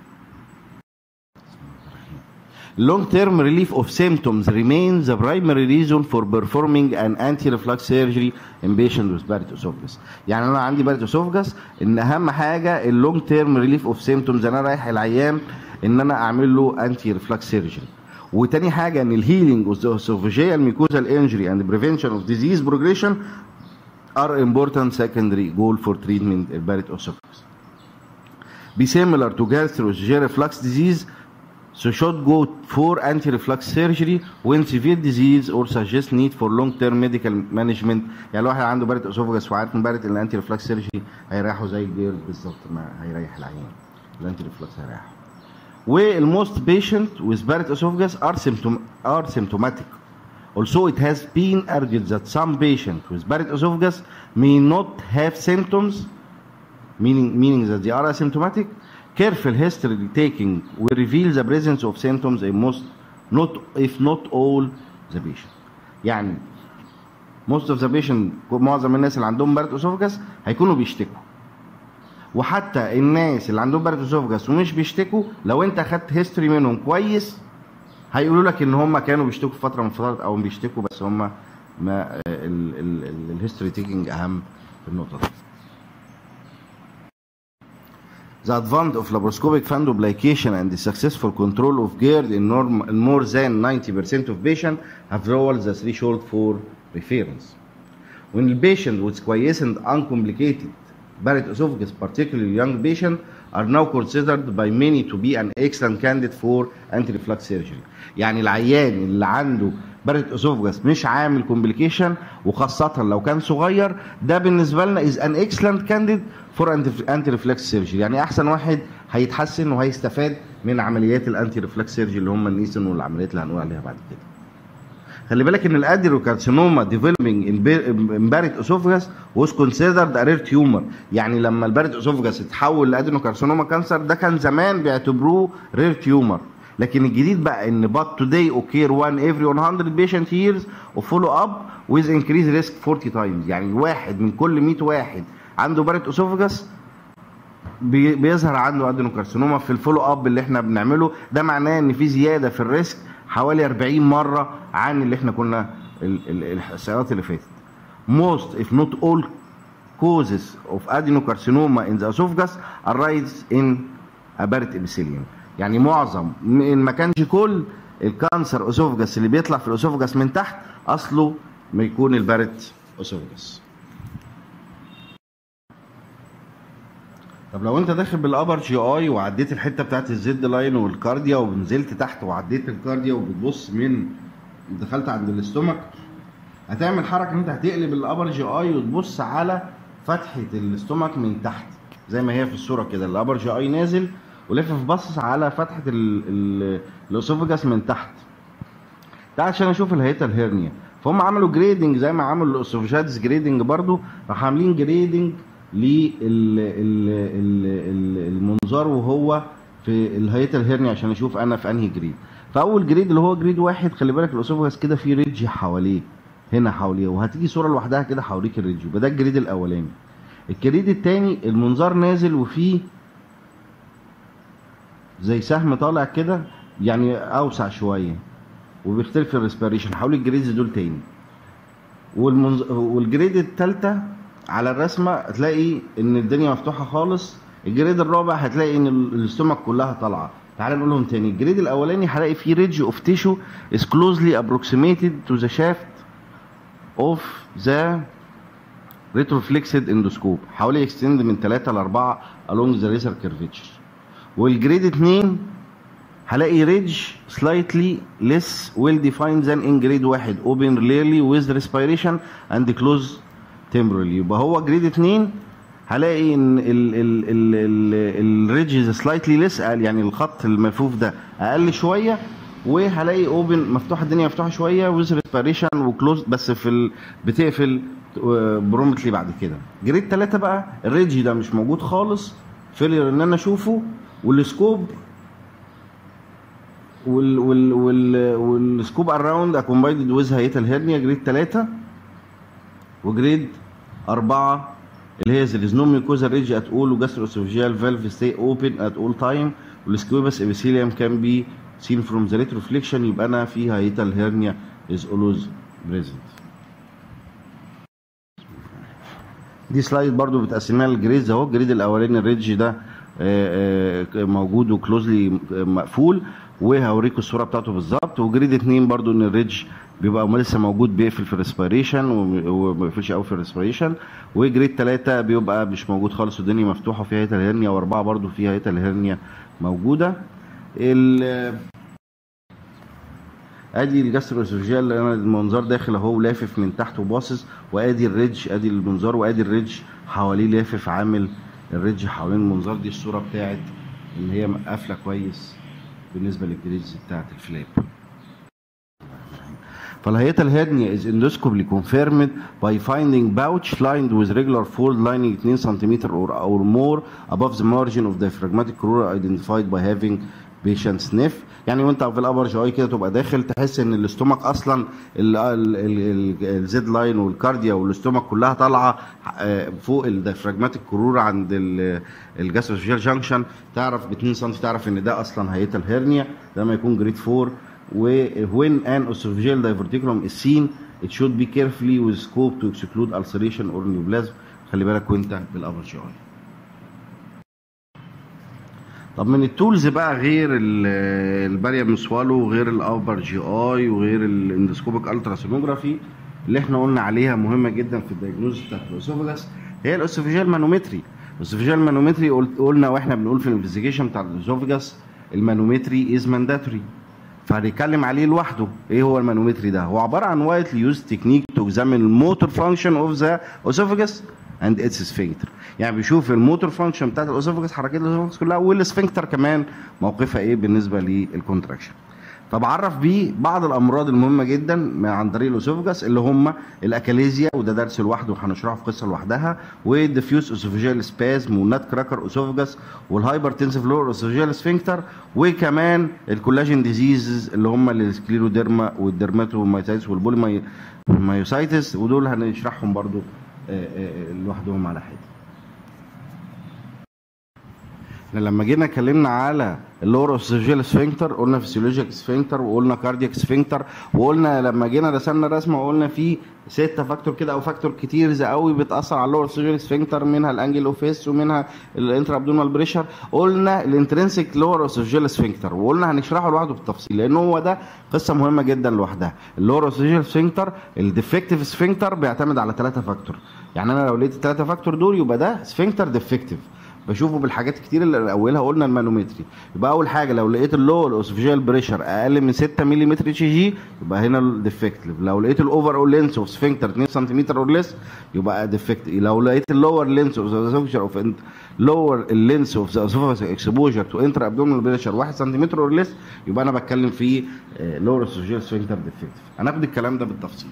Long-term relief of symptoms remains the primary reason for performing an anti-reflux surgery in patient with Barrett esophagus. يعني انا عندي Barrett esophagus ان اهم حاجه اللونج تيرم ريليف اوف سيمتومز انا رايح العيان ان انا اعمل له انتي ريفلكس سيرجري. وتاني حاجه ان الهيلينج اوف ذا esophageal mucosal injury and prevention of disease progression are important secondary goal for treatment in Barrett esophagus. Be similar to gastroesophageal reflux disease so should go for anti-reflux surgery when severe disease or suggest need for long-term medical management يعني لو واحد عنده بارت اسوفجس وعارف ان بارت الانتي ريفلكس سيرجري هيريحه زي الجير بالظبط ما هيريح العيان الانتي ريفلكس هيريحه والموست patient with Barrett esophagus are, symptom are symptomatic. Also, it has been argued that some patients with Barrett esophagus may not have symptoms, meaning, meaning that they are asymptomatic. Careful history taking will reveal the presence of symptoms in most, not, if not all, the patient. يعني most of the patient معظم الناس اللي عندهم بارت اسوفجس هيكونوا بيشتكوا وحتى الناس اللي عندهم بارت اسوفجس ومش بيشتكوا لو انت خدت هيستوري منهم كويس هيقولوا لك ان هم كانوا بيشتكوا في فتره من الفترات او بيشتكوا بس هم ما الهيستوري تيكينج اهم في النقطه دي The advance of laparoscopic fundoplication and the successful control of GERD in, norm, in more than 90% of patients have lowered the threshold for reference. When the patient with quiescent uncomplicated Barrett esophagus, particularly young patient, are now considered by many to be an excellent candidate for anti-reflux surgery. يعني العيان اللي عنده بارت اسوفجس مش عامل كومبليكيشن وخاصة لو كان صغير ده بالنسبة لنا is an excellent candidate for anti reflex surgery يعني أحسن واحد هيتحسن وهيستفاد من عمليات الانتي ريفلكس سيرجي اللي هم النيسن والعمليات اللي هنقول عليها بعد كده. خلي بالك ان الادينوكارسينوما ديفلوبينج ان بارت اسوفجاس واز كونسيدرد ا رير تيومر يعني لما البارت اسوفجاس اتحول لادينوكارسينوما كانسر ده كان زمان بيعتبروه رير تيومر لكن الجديد بقى ان but today occur one every 100 patient years of follow up with increased risk 40 times يعني واحد من كل 100 واحد عنده بارت اسوفجاس بيظهر عنده ادينوكارسينوما في الفولو اب اللي احنا بنعمله ده معناه ان في زياده في الريسك حوالي 40 مره عن اللي احنا كنا السنوات اللي فاتت. Most if not all causes of adenocarcinoma in the esophagus arise in a Barrett epithelium. يعني معظم ان ما كانش كل الكانسر اسوفجس اللي بيطلع في الاسوفجس من تحت اصله ما يكون البارت اسوفجس. طب لو انت داخل بالابر جي اي وعديت الحته بتاعت الزد لاين والكارديا ونزلت تحت وعديت الكارديا وبتبص من دخلت عند الاستومك هتعمل حركه ان انت هتقلب الابر جي اي وتبص على فتحه الاستومك من تحت زي ما هي في الصوره كده الابر جي اي نازل ولافف باصص على فتحه الاسوفجاس من تحت ده عشان اشوف الهيتا الهرنيا فهم عملوا جريدنج زي ما عملوا الاسوفجاتس جريدنج برضو راح عاملين جريدنج للمنظار وهو في الهيتا الهرنيا عشان اشوف انا في انهي جريد فاول جريد اللي هو جريد واحد خلي بالك الاسوفجاس كده فيه ريدج حواليه هنا حواليه وهتيجي صوره لوحدها كده حواليك الريدج يبقى ده الجريد الاولاني الجريد الثاني المنظار نازل وفيه زي سهم طالع كده يعني اوسع شويه وبيختلف في الريسبيريشن حول الجريدز دول تاني والمنز... والجريد الثالثه على الرسمه هتلاقي ان الدنيا مفتوحه خالص الجريد الرابع هتلاقي ان الاستومك كلها طالعه تعال نقولهم تاني الجريد الاولاني هلاقي فيه ريدج اوف تيشو is closely approximated to the shaft of the retroflexed endoscope حوالي extend من 3 ل 4 along the laser curvature والجريد 2 هلاقي ريدج slightly less well defined than in جريد 1 open rarely with respiration and close temporarily يبقى هو جريد 2 هلاقي ان الريدج سلايتلي ليس يعني الخط الملفوف ده اقل شويه وهلاقي اوبن مفتوحه الدنيا مفتوحه شويه ويز ريسبيريشن وكلوز بس في ال... بتقفل برومتلي بعد كده جريد 3 بقى الريدج ده مش موجود خالص فيلير ان انا اشوفه والسكوب وال وال وال والسكوب اراوند اكومبايند ويز هيتال هيرنيا جريد 3 وجريد 4 اللي هي زلزنوم ميكوزا ريدج ات اول وجاسترو اسوفيجيال فالف ستي اوبن ات اول تايم والسكويبس ابيثيليوم كان بي سين فروم ذا ريتروفليكشن يبقى انا في هيتال هيرنيا از اولويز بريزنت دي سلايد برضو بتقسمها للجريدز اهو الجريد الاولاني الريدج ده موجود وكلوزلي مقفول وهوريكم الصوره بتاعته بالظبط وجريد اتنين برضو ان الريدج بيبقى لسه موجود بيقفل في الريسبيريشن وما بيقفلش قوي في الريسبيريشن وجريد ثلاثة بيبقى مش موجود خالص والدنيا مفتوحه وفيها هيتا الهرنيا واربعه برضو فيها هيتا الهرنيا موجوده ال ادي الجاستروسوفيجيال اللي انا المنظار داخل اهو لافف من تحت وباصص وادي الريدج ادي المنظار وادي الريدج حواليه لافف عامل الريدج حوالين المنظار دي الصوره بتاعت ان هي قافله كويس بالنسبه للجريدز بتاعت الفلاب فالهيئة hernia is endoscopically confirmed by finding pouch lined with regular fold lining 2 cm or, or more above the margin of diaphragmatic crura identified by having patient sniff يعني وانت في الابر جي اي كده تبقى داخل تحس ان الاستومك اصلا الزيد لاين والكارديا والاستومك كلها طالعه آه، فوق الديافراجماتيك كرور عند الجاستروفيجيال جانكشن تعرف ب 2 سم تعرف ان ده اصلا هيئه الهرنيا ده ما يكون جريد 4 when an esophageal diverticulum is seen it should be carefully with scope to exclude ulceration or neoplasm خلي بالك وانت بالابر جي اي طب من التولز بقى غير الباريا سوالو وغير الابر جي اي وغير الاندسكوبيك التراسونوجرافي اللي احنا قلنا عليها مهمه جدا في الدايجنوز بتاعت الاسوفاجاس هي الاسوفاجيال مانومتري الاسوفاجيال مانومتري قلنا واحنا بنقول في الانفستيجيشن بتاع الاسوفاجاس المانومتري از مانداتوري فهنتكلم عليه لوحده ايه هو المانومتري ده هو عباره عن وايتلي يوز تكنيك تو اكزامين الموتور فانكشن اوف ذا اسوفاجاس اند اتس سفنكتر يعني بيشوف الموتور فانكشن بتاعت الاسوفاجس حركات الاسوفاجس كلها والسفنكتر كمان موقفها ايه بالنسبه للكونتراكشن فبعرف بيه بعض الامراض المهمه جدا عن طريق الاسوفاجس اللي هم الاكاليزيا وده درس لوحده وهنشرحه في قصه لوحدها والديفيوز اسوفاجيال سبازم والنات كراكر اسوفاجس والهايبرتنسيف لور اسوفاجيال سفنكتر وكمان الكولاجين ديزيزز اللي هم السكليروديرما والدرماتومايتايتس والبوليمايوسايتس ودول هنشرحهم برضو لوحدهم على حاجه احنا لما جينا اتكلمنا على اللور اسوفيجيال سفنكتر قلنا فيسيولوجيك سفنكتر وقلنا كاردياك سفنكتر وقلنا لما جينا رسمنا رسمه وقلنا في ستة فاكتور كده او فاكتور كتير قوي بتاثر على اللور اسوفيجيال سفنكتر منها الانجل اوفيس ومنها الانترا ابدومال بريشر قلنا الانترنسيك لور اسوفيجيال سفنكتر وقلنا هنشرحه لوحده بالتفصيل لان هو ده قصه مهمه جدا لوحدها اللور اسوفيجيال سفنكتر الديفكتيف سفنكتر بيعتمد على ثلاثه فاكتور يعني انا لو لقيت الثلاثه فاكتور دول يبقى ده سفنكتر ديفكتيف بشوفه بالحاجات كتير اللي اولها قلنا المانومتري يبقى اول حاجه لو لقيت اللو الاوسفيجيال بريشر اقل من 6 ملم اتش جي يبقى هنا الديفكتيف لو لقيت الاوفر اول لينس اوف سفنكتر 2 سم اور ليس يبقى ديفكتيف لو لقيت اللور لينس اوف ذا اسوفيجر اوف لور اللينس اوف ذا اسوفيجر اكسبوجر تو انتر ابدومينال بريشر 1 سم اور ليس يبقى انا بتكلم في لور اسوفيجيال سفنكتر ديفكتيف هناخد الكلام ده بالتفصيل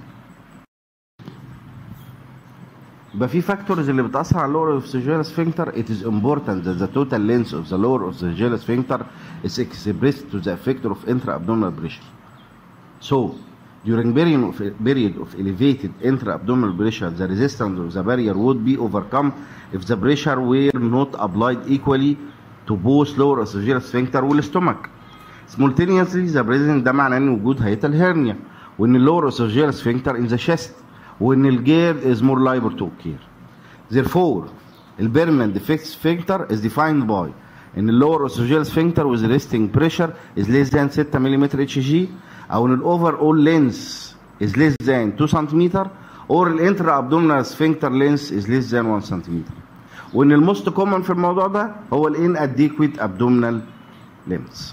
يبقى في فاكتورز اللي بتاثر على اللور اوسوفيجيال سفنكتر it is important that the total length of the lower esophageal sphincter is expressed to the effector of intra-abdominal pressure so during period of, period of elevated intra-abdominal pressure the resistance of the barrier would be overcome if the pressure were not applied equally to both lower esophageal sphincter والاستومك simultaneously the present ده معناه ان وجود هيئه الهرنيا وان اللور esophageal sphincter in the chest وان الجير is more liable to occur. Therefore, البيرمننت defect sphincter is defined by ان اللور esophageal sphincter with resting pressure is less than 6 ملم HG او ان الاوفر اول length is less than 2 سم or الانترا abdominal sphincter length is less than 1 سم وان الموست كومن في الموضوع ده هو الان اديكويت abdominal length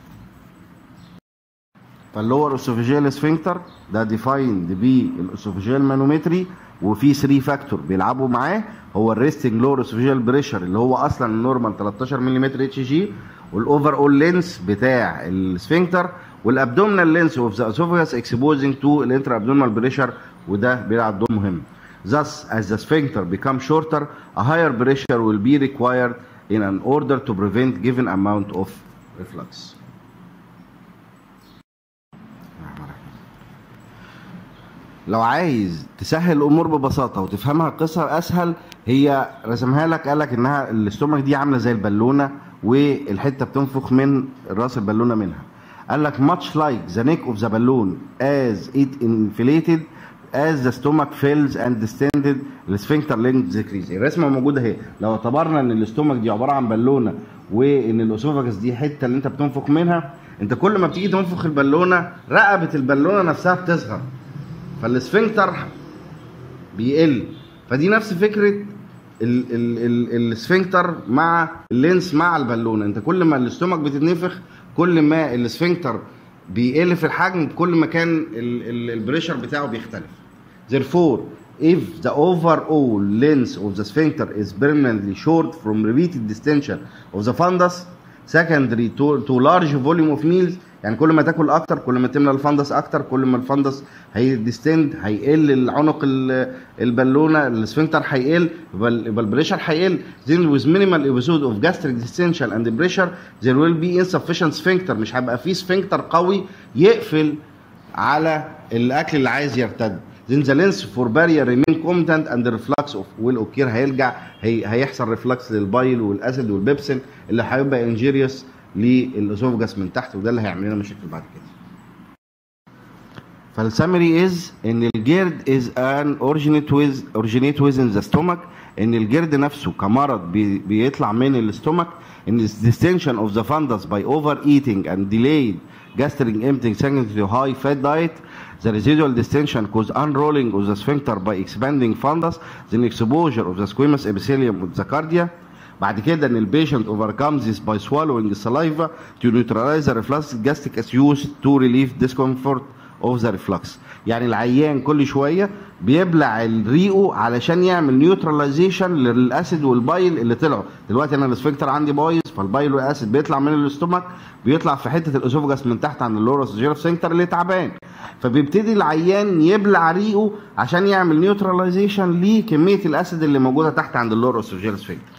فاللور اسوفيجيال سفنكتر ده ديفايند بالاسوفيجيال مانومتري وفي 3 فاكتور بيلعبوا معاه هو الريستنج لور اسوفيجيال بريشر اللي هو اصلا النورمال 13 ملم اتش جي والاوفر اول لينس بتاع السفنكتر والابدومينال لينس اوف ذا اسوفيجاس اكسبوزنج تو الانترا ابدومينال بريشر وده بيلعب دور مهم Thus, as the sphincter becomes shorter, a higher pressure will be required in an order to prevent given amount of reflux. لو عايز تسهل الامور ببساطه وتفهمها القصه اسهل هي رسمها لك قال لك انها الاستومك دي عامله زي البالونه والحته بتنفخ من راس البالونه منها قال لك much like the neck of the balloon as it inflated as the stomach fills and distended the sphincter length decrease الرسمه موجوده اهي لو اعتبرنا ان الاستومك دي عباره عن بالونه وان الاسوفاجس دي حته اللي انت بتنفخ منها انت كل ما بتيجي تنفخ البالونه رقبه البالونه نفسها بتصغر فالسفنكتر بيقل فدي نفس فكره السفنكتر مع اللينس مع البالونه انت كل ما الاستومك بتتنفخ كل ما السفنكتر بيقل في الحجم كل ما كان البريشر بتاعه بيختلف therefore if the overall length of the sphincter is permanently short from repeated distension of the fundus secondary to, to large volume of meals يعني كل ما تاكل اكتر كل ما تملى الفندس اكتر كل ما الفندس هيديستند هيقل العنق ال- البالونه السفنكتر هيقل يبقى ال- يبقى البريشر هيقل then with minimal episode of gastric distension and pressure there will be insufficient sphincter مش هيبقى فيه سفنكتر قوي يقفل على الاكل اللي عايز يرتد then the lens for barrier remain competent and the reflux of will occur هيرجع هي هيحصل ريفلكس للبايل والاسيد والبيبسين اللي هيبقى انجيريوس للاسوفجاس من تحت وده اللي هيعمل لنا مشاكل بعد كده فالسمري از ان الجيرد از ان اوريجينيت ويز اوريجينيت within ذا ستومك ان الجرد نفسه كمرض بي بيطلع من الاستومك ان distension of the fundus by overeating and delayed gastric emptying secondary to high fat diet the residual distension cause unrolling of the sphincter by expanding fundus then exposure of the squamous epithelium of the cardia بعد كده ان البيشنت overcomes this by swallowing saliva to neutralize the reflux gastric as used to relieve discomfort of the reflux يعني العيان كل شويه بيبلع الريقه علشان يعمل نيوتراليزيشن للاسيد والبايل اللي طلعوا دلوقتي انا الاسفنكتر عندي بايظ فالبايل والاسيد بيطلع من الاستومك بيطلع في حته الاسوفجاس من تحت عند اللورس جيرف سفنكتر اللي تعبان فبيبتدي العيان يبلع ريقه عشان يعمل نيوتراليزيشن لكميه الاسيد اللي موجوده تحت عند اللورس جيرف سفنكتر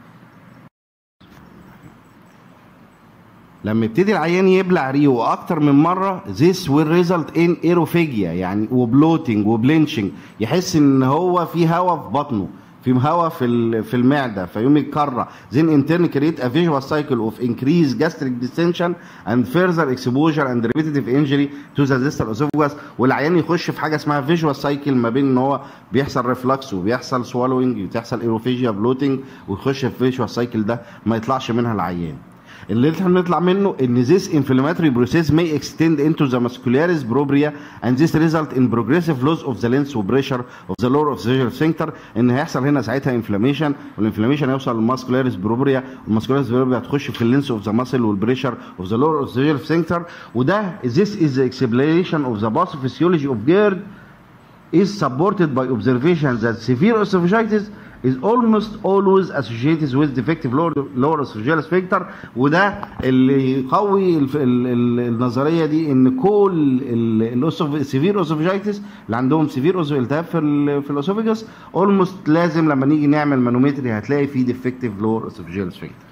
لما يبتدي العيان يبلع ريقه اكتر من مره this will result in ايروفيجيا يعني وبلوتنج وبلينشنج يحس ان هو في هواء في بطنه في هواء في ال- في المعده فيقوم يتكرع then in turn create a visual cycle of increased gastric distension and further exposure and repetitive injury to the distal esophagus والعيان يخش في حاجه اسمها visual cycle ما بين ان هو بيحصل ريفلكس وبيحصل swallowing بتحصل ايروفيجيا بلوتنج ويخش في visual cycle ده ما يطلعش منها العيان اللي احنا بنطلع منه ان this inflammatory process may extend into the muscularis propria and this result in progressive loss of the length pressure of the lower of the sphincter ان هيحصل هنا ساعتها inflammation والانفلاميشن هيوصل للماسكولاريس بروبريا والماسكولاريس بروبريا هتخش في اللينس اوف ذا ماسل والبريشر اوف ذا lower of the sphincter وده this is the explanation of the pathophysiology of GERD is supported by observation that severe esophagitis is almost always associated with defective lower, lower esophageal sphincter وده اللي يقوي الف- ال- ال- النظريه دي ان كل السيفير اسوفاجيتس اللي عندهم سيفير التهاب في ال- في الاسوفاجس اولموست لازم لما نيجي نعمل مانومتري هتلاقي فيه defective lower esophageal sphincter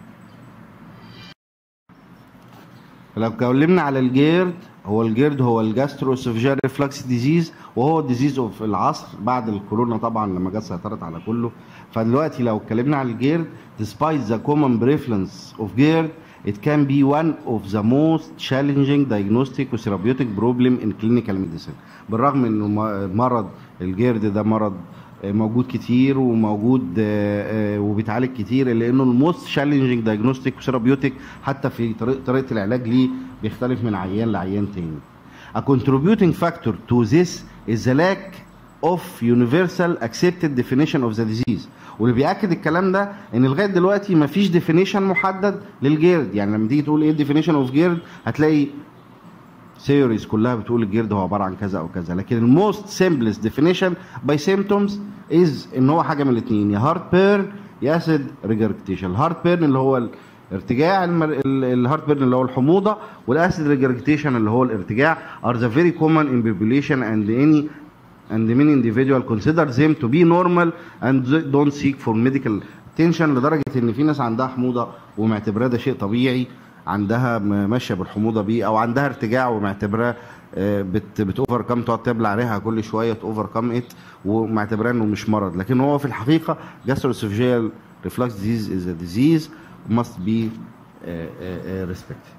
لو اتكلمنا على الجيرد هو الجيرد هو الجاسترو اسوفجيال ريفلكس ديزيز وهو الديزيز اوف العصر بعد الكورونا طبعا لما جت سيطرت على كله فدلوقتي لو اتكلمنا على الجيرد despite the common prevalence of GERD it can be one of the most challenging diagnostic و therapeutic problem in clinical medicine بالرغم انه م- مرض الجيرد ده مرض آه، موجود كتير وموجود آه، آه، وبيتعالج كتير لانه الموست تشالنجينج دايجنوستيك وثيرابيوتيك حتى في طريقه طريقه العلاج ليه بيختلف من عيان لعيان تاني. A contributing factor to this is the lack of universal accepted definition of the disease واللي بياكد الكلام ده ان لغايه دلوقتي مفيش definition محدد للجيرد يعني لما تيجي تقول ايه definition اوف جيرد هتلاقي ثيوريز كلها بتقول الجلد هو عباره عن كذا او كذا لكن الموست سيمبلست ديفينيشن باي سيمتومز از ان هو حاجه من الاثنين يا هارت بيرن يا اسيد ريجرجيتيشن الهارت بيرن اللي هو الارتجاع المر... الهارت بيرن اللي هو الحموضه والاسيد ريجرجيتيشن اللي هو الارتجاع are the very common in population and any and many individual consider them to be normal and don't seek for medical attention لدرجه ان في ناس عندها حموضه ومعتبراه ده شيء طبيعي عندها م- ماشيه بالحموضه بيه او عندها ارتجاع ومعتبراه آه، بت بتوفر كام تقعد تبلع عليها كل شويه توفر كام ات ومعتبراه انه مش مرض لكن هو في الحقيقه gastroesophageal reflux disease is a disease must be uh, uh, uh, respected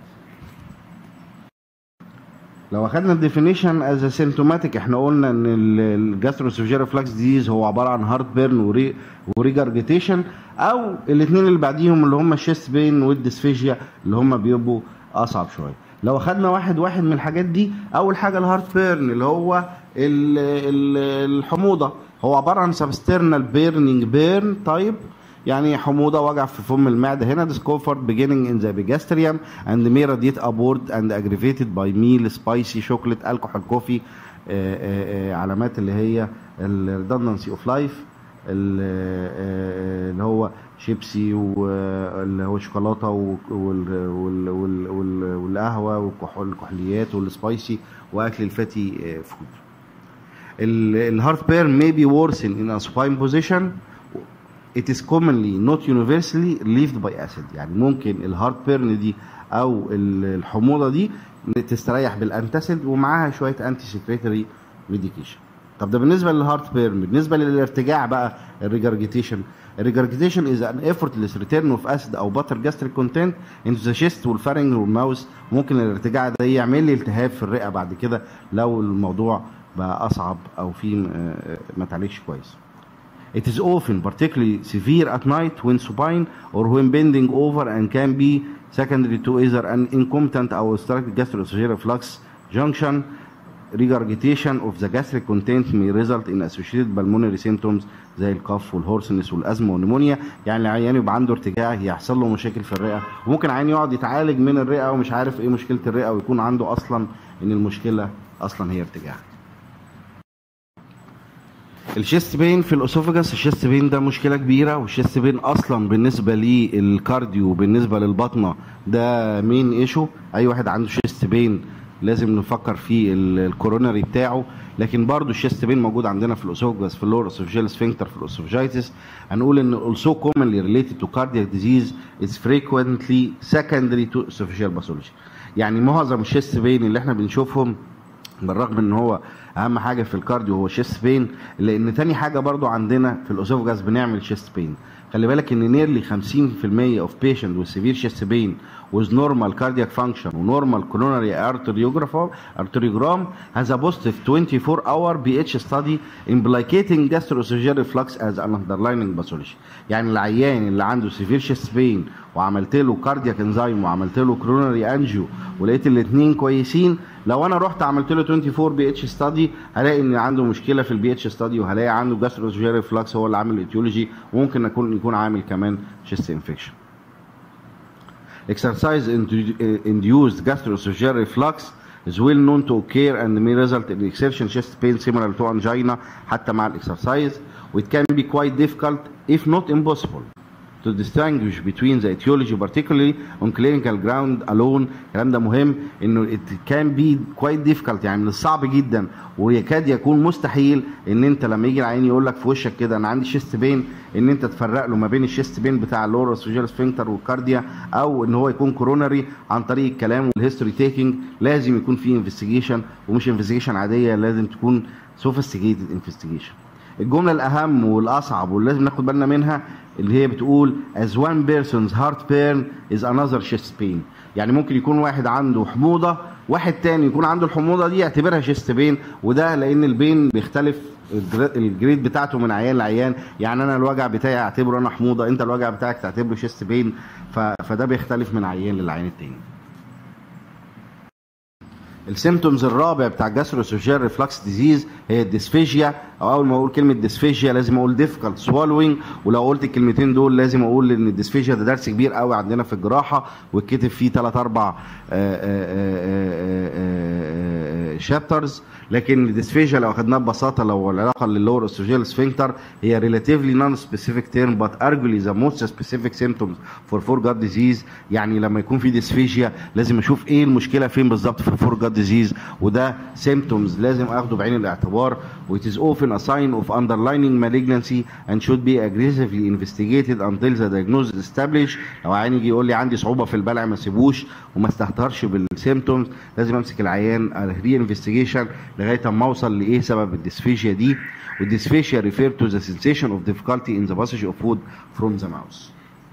لو اخدنا الديفينيشن از سيمتوماتيك احنا قلنا ان الجاستروسوفجيال ريفلكس ديزيز هو عباره عن هارت بيرن وري وريجارجيتيشن او الاثنين اللي بعديهم اللي هم الشيست بين والديسفيجيا اللي هم بيبقوا اصعب شويه لو اخدنا واحد واحد من الحاجات دي اول حاجه الهارت بيرن اللي هو ال ال الحموضه هو عباره عن سبسترنال بيرنينج بيرن تايب يعني حموضه وجع في فم المعده هنا discomfort beginning in the epigastrium and may radiate upward and aggravated by meal spicy chocolate alcohol coffee آه، آه، آه، علامات اللي هي ال redundancy of life ال- آه، اللي هو شيبسي واللي هو شوكولاته وال- وال- وال- وال- والقهوه والكحوليات والسبايسي واكل الفاتي فود الهارت بيرن may be worsened in a supine position it is commonly not universally relieved by acid يعني ممكن الهارت بيرن دي او ال- الحموضه دي تستريح بالانتاسيد ومعاها شويه انتي سكريتري ميديكيشن طب ده بالنسبه للهارت بيرن بالنسبه للارتجاع بقى الريجرجيتيشن الريجرجيتيشن is an effortless return of acid او butter gastric content into the chest والفارنج والماوس ممكن الارتجاع ده يعمل لي التهاب في الرئه بعد كده لو الموضوع بقى اصعب او في آه، ما تعالجش كويس It is often particularly severe at night when supine or when bending over and can be secondary to either an incompetent or obstructed gastroesophageal reflux junction. Regurgitation of the gastric content may result in associated pulmonary symptoms زي الكف والهورسنس والازمه والنمونيا يعني العيان يبقى عنده ارتجاع يحصل له مشاكل في الرئه وممكن عيان يقعد يتعالج من الرئه ومش عارف ايه مشكله الرئه ويكون عنده اصلا ان المشكله اصلا هي ارتجاع الشيست بين في الاسوفجاس الشيست بين ده مشكله كبيره والشيست بين اصلا بالنسبه للكارديو بالنسبه للبطنه ده مين ايشو اي واحد عنده شيست بين لازم نفكر في ال- الكوروناري بتاعه لكن برضو الشيست بين موجود عندنا في الاسوفجاس في اللور اسوفجيال سفنكتر في الاسوفجايتس هنقول ان also commonly related to cardiac disease is frequently secondary to esophageal pathology يعني معظم الشيست بين اللي احنا بنشوفهم بالرغم ان هو اهم حاجه في الكارديو هو شيست بين لان تاني حاجه برضو عندنا في الاسوفجاس بنعمل شيست بين خلي بالك ان نيرلي 50% of patient with severe chest pain with normal cardiac function ونورمال coronary arteriogram arteriogram has a positive 24 hour BH study implicating gastroesophageal reflux as an underlying pathology يعني العيان اللي عنده severe chest pain وعملت له كاردياك انزيم وعملت له كرونري انجيو ولقيت الاثنين كويسين لو انا رحت عملت له 24 بي اتش ستادي هلاقي ان عنده مشكله في البي اتش ستادي وهلاقي عنده جاستروسوجيال ريفلكس هو اللي عامل الايتيولوجي وممكن يكون يكون عامل كمان شيست انفكشن Exercise indu- uh, induced gastroesophageal reflux is well known to occur and may result in exertion chest pain similar to angina حتى مع الاكسرسايز و it can be quite difficult if not impossible to distinguish between the etiology particularly on clinical ground alone الكلام ده مهم انه it can be quite difficult يعني من الصعب جدا ويكاد يكون مستحيل ان انت لما يجي العيان يقول لك في وشك كده انا عندي شيست بين ان انت تفرق له ما بين الشيست بين بتاع اللور سوجيال سفنكتر والكارديا او ان هو يكون كورونري عن طريق الكلام والهيستوري تيكينج لازم يكون في انفستيجيشن ومش انفستيجيشن عاديه لازم تكون سوفيستيكيتد انفستيجيشن الجمله الاهم والاصعب واللي لازم ناخد بالنا منها اللي هي بتقول as one person's heart burn is another chest pain يعني ممكن يكون واحد عنده حموضه واحد تاني يكون عنده الحموضه دي يعتبرها شيست بين وده لان البين بيختلف الجر- الجريد بتاعته من عيان لعيان يعني انا الوجع بتاعي اعتبره انا حموضه انت الوجع بتاعك تعتبره شيست بين ف... فده بيختلف من عيان للعيان التاني السيمتومز الرابع بتاع الجاستروسوجيال ريفلكس ديزيز هي الديسفيجيا او اول ما اقول كلمه ديسفيجيا لازم اقول ديفيكالت سوالوينج ولو قلت الكلمتين دول لازم اقول ان الديسفيجيا ده درس كبير قوي عندنا في الجراحه واتكتب فيه ثلاث اربع شابترز لكن الديسفيجيا لو اخدناها ببساطه لو العلاقه للور اسوجيال سفنكتر هي ريلاتيفلي نون سبيسيفيك تيرم بات ارجولي ذا موست سبيسيفيك سيمتومز فور فور جاد ديزيز يعني لما يكون في ديسفيجيا لازم اشوف ايه المشكله فين بالظبط في الفور جاد ديزيز وده سيمتومز لازم اخده بعين الاعتبار و it is often a sign of underlying malignancy and should be aggressively investigated until the diagnosis is established لو عيان يجي يقول لي عندي صعوبه في البلع ما سيبوش وما استهترش بالسيمتومز لازم امسك العيان ري انفستيجيشن لغايه اما اوصل لايه سبب الديسفيجيا دي والديسفيجيا refer to the sensation of difficulty in the passage of food from the mouth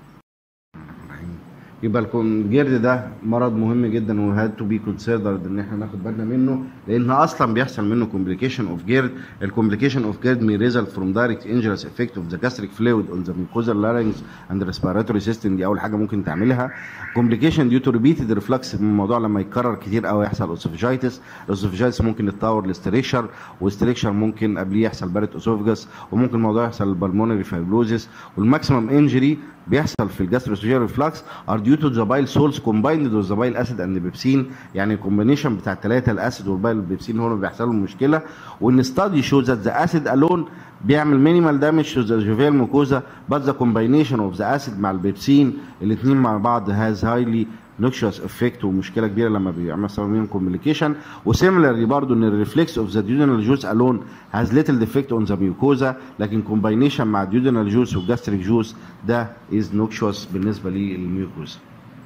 يبقى الجرد ده مرض مهم جدا وهاد تو بي كونسيدرد ان احنا ناخد بالنا منه لان اصلا بيحصل منه كومبليكيشن اوف جيرد الكومبليكيشن اوف جيرد may result from direct injurious effect of the gastric fluid on the mucosal larynx and respiratory system دي اول حاجه ممكن تعملها كومبليكيشن due to repeated reflux الموضوع لما يتكرر كتير قوي يحصل اوسوفيجايتس الاوسوفيجايتس ممكن يتطور لستريشر والستريشر ممكن قبليه يحصل بارت اوسوفجس وممكن الموضوع يحصل بالمونري فايبروزيس والماكسيمم انجري بيحصل في الجاستروسوجيال ريفلكس ار due due to the bile salts combined with the bile acid and بيبسين يعني الكومبينيشن بتاع الثلاثه الاسيد والبايل والبيبسين هو اللي بيحصل له المشكله وان study shows that the acid alone بيعمل minimal damage to the jovial mucosa but the combination of the acid مع البيبسين الاثنين مع بعض has highly noxious effect ومشكله كبيره لما بيعمل سبب منهم كومبليكيشن وسيميلرلي برضه ان الريفلكس اوف ذا duodenal جوس alone has little defect on the mucosa لكن كومباينيشن مع duodenal جوس والجاستريك جوس ده is noxious بالنسبه للميوكوزا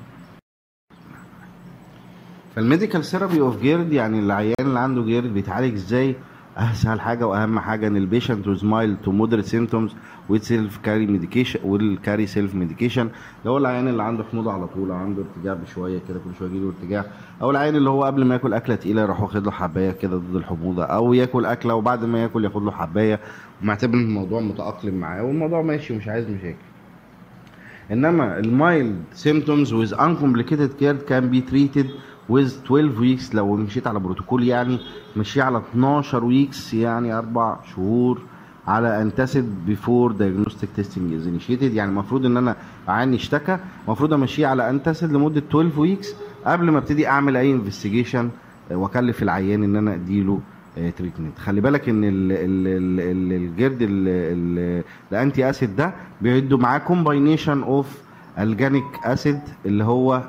فالميديكال ثيرابي اوف جيرد يعني العيان اللي عنده جيرد بيتعالج ازاي اسهل حاجه واهم حاجه ان البيشنت ويز مايل تو مودريت سيمتومز ويز سيلف كاري ميديكيشن والكاري سيلف ميديكيشن اللي هو العيان اللي عنده حموضه على طول او عنده ارتجاع بشويه كده كل شويه يجيله ارتجاع او العيان اللي هو قبل ما ياكل اكله تقيله يروح واخد له حبايه كده ضد الحموضه او ياكل اكله وبعد ما ياكل ياخد له حبايه ومعتبر ان الموضوع متاقلم معاه والموضوع ماشي ومش عايز مشاكل انما المايلد symptoms with uncomplicated care can be treated with 12 weeks لو مشيت على بروتوكول يعني مشي على 12 weeks يعني اربع شهور على انتاسيد بيفور diagnostic testing is initiated يعني المفروض ان انا عيني اشتكى المفروض امشيه على انتاسيد لمده 12 weeks قبل ما ابتدي اعمل اي انفستيجيشن واكلف العيان ان انا اديله تريتمنت خلي بالك ان ال ال ال ال الجرد الانتي اسيد ده بيعدوا معاه كومباينيشن اوف الجانيك اسيد اللي هو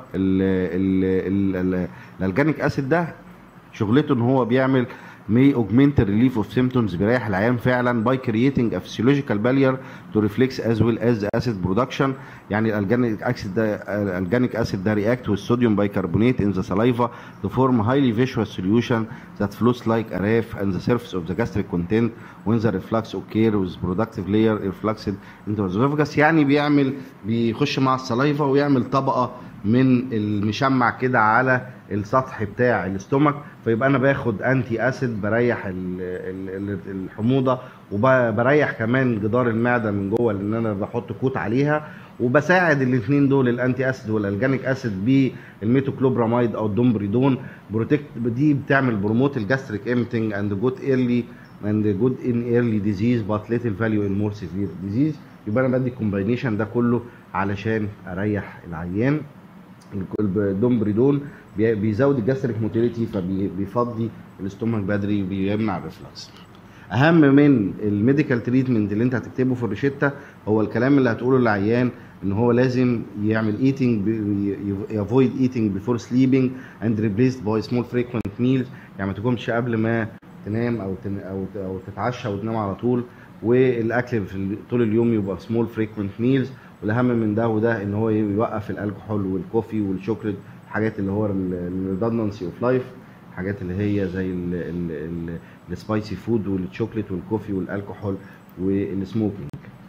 الالجانيك اسيد ده شغلته ان هو بيعمل may augment the relief of symptoms بيريح العيان فعلا by creating a physiological barrier to reflex as well as acid production يعني الالجانيك اسيد ده الالجانيك اسيد ده react with sodium bicarbonate in the saliva to form highly viscous solution that flows like a raft on the surface of the gastric content when the reflux occur with productive layer refluxed into the esophagus يعني بيعمل بيخش مع السلايفا ويعمل طبقه من المشمع كده على السطح بتاع الاستومك فيبقى انا باخد انتي اسيد بريح ال- ال- ال- الحموضه وبريح كمان جدار المعده من جوه لان انا بحط كوت عليها وبساعد الاثنين دول الانتي اسيد والالجانيك اسيد بالميتوكلوبراميد او الدومبريدون بروتكت دي بتعمل بروموت الجاستريك امتنج اند جود ايرلي and good in early disease but little value in more severe disease يبقى انا بدي الكومباينيشن ده كله علشان اريح العيان الدومبريدون بي- بيزود الجاستريك موتيليتي فبيفضي الاستومك بدري وبيمنع الريفلكس اهم من الميديكال تريتمنت اللي انت هتكتبه في الروشته هو الكلام اللي هتقوله للعيان ان هو لازم يعمل ايتنج يافويد ايتنج بيفور سليبنج اند ريبليسد باي سمول فريكوينت ميلز يعني ما تكونش قبل ما تنام او تن او او تتعشى وتنام على طول والاكل في ال- طول اليوم يبقى سمول فريكوينت ميلز والاهم من ده وده ان هو يوقف الكحول والكوفي والشوكليت الحاجات اللي هو الريدندنسي اوف لايف الحاجات اللي هي زي السبايسي فود والشوكليت والكوفي والكحول والسموكينج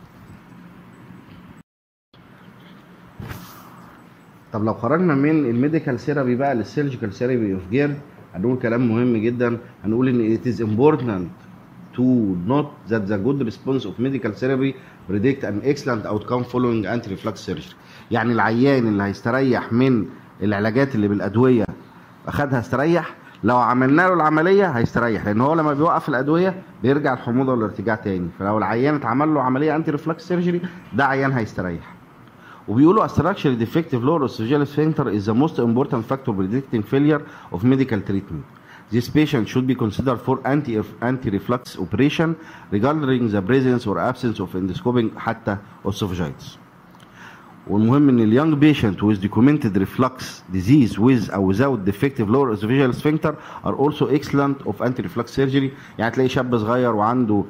طب لو خرجنا من الميديكال ثيرابي بقى للسيرجيكال ثيرابي اوف جيرد هنقول كلام مهم جدا هنقول ان it is important to note that the good response of medical therapy predict an excellent outcome following anti-reflux surgery يعني العيان اللي هيستريح من العلاجات اللي بالادويه اخدها استريح لو عملنا له العمليه هيستريح لان هو لما بيوقف الادويه بيرجع الحموضه والارتجاع تاني فلو العيان اتعمل له عمليه انتي ريفلكس سيرجري ده عيان هيستريح وبيقولوا a structurally defective lower esophageal sphincter is the most important factor predicting failure of medical treatment. This patient should be considered for anti anti-reflux operation regarding the presence or absence of endoscoping حتى esophagitis. والمهم ان اليونج بيشنت with documented reflux disease with او without defective lower esophageal sphincter are also excellent of anti-reflux surgery يعني تلاقي شاب صغير وعنده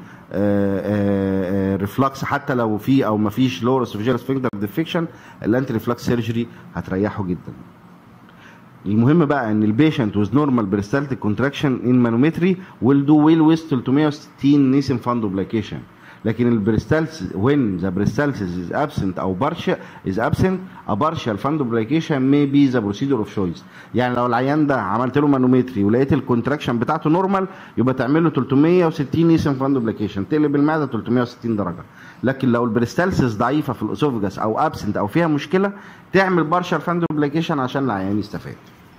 ريفلكس حتى لو في او ما فيش lower esophageal sphincter defection الانتي ريفلكس سيرجري هتريحه جدا المهم بقى ان البيشنت with normal peristaltic contraction in manometry will do well with 360 Nissen fundoplication لكن البريستالس when the peristalsis is absent او partial is absent a partial fundoplication may be the procedure of choice يعني لو العيان ده عملت له مانومتري ولقيت الكونتراكشن بتاعته نورمال يبقى تعمل له 360 نيسن فاندوبليكيشن تقلب المعده 360 درجه لكن لو البريستالسيس ضعيفه في الاسوفجاس او ابسنت او فيها مشكله تعمل بارشال فاندوبليكيشن عشان العيان يستفاد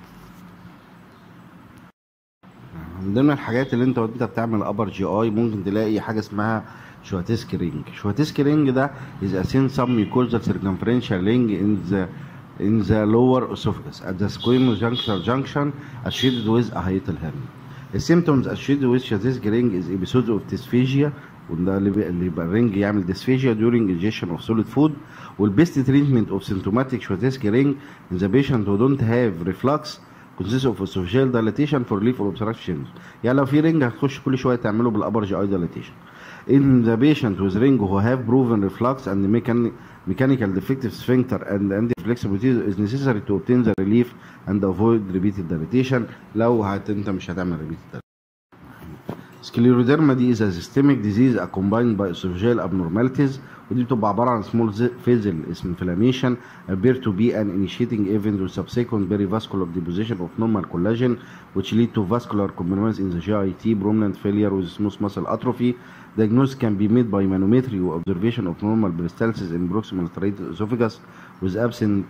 من ضمن الحاجات اللي انت وانت بتعمل ابر جي اي ممكن تلاقي حاجه اسمها شواتسكي رينج شواتسكي رينج ده is a thin submucosal circumferential ring in the in the lower esophagus at the squamous juncture junction associated with a hiatal hernia. The symptoms associated with Chagas ring is episodes of dysphagia وده اللي بي- اللي يبقى الرنج يعمل dysphagia during ingestion of solid food والبيست treatment of symptomatic Chagas ring in the patient who don't have reflux consists of esophageal dilatation for relief or obstructions يعني لو في رنج هتخش كل شويه تعمله بالابر جي اي dilatation in the patient with ring who have proven reflux and mechan- mechanical defective sphincter and anti-flexibility is necessary to obtain the relief and avoid repeated dilatation لو هت انت مش هتعمل repeated dilatation. Scleroderma دي is a systemic disease accompanied by esophageal abnormalities ودي بتبقى عبارة عن small vessel اسم inflammation appear to be an initiating event with subsequent perivascular deposition of normal collagen which lead to vascular compromise in the GIT prominent failure with smooth muscle atrophy diagnosis can be made by manometry or observation of normal peristalsis in proximal striated esophagus with absent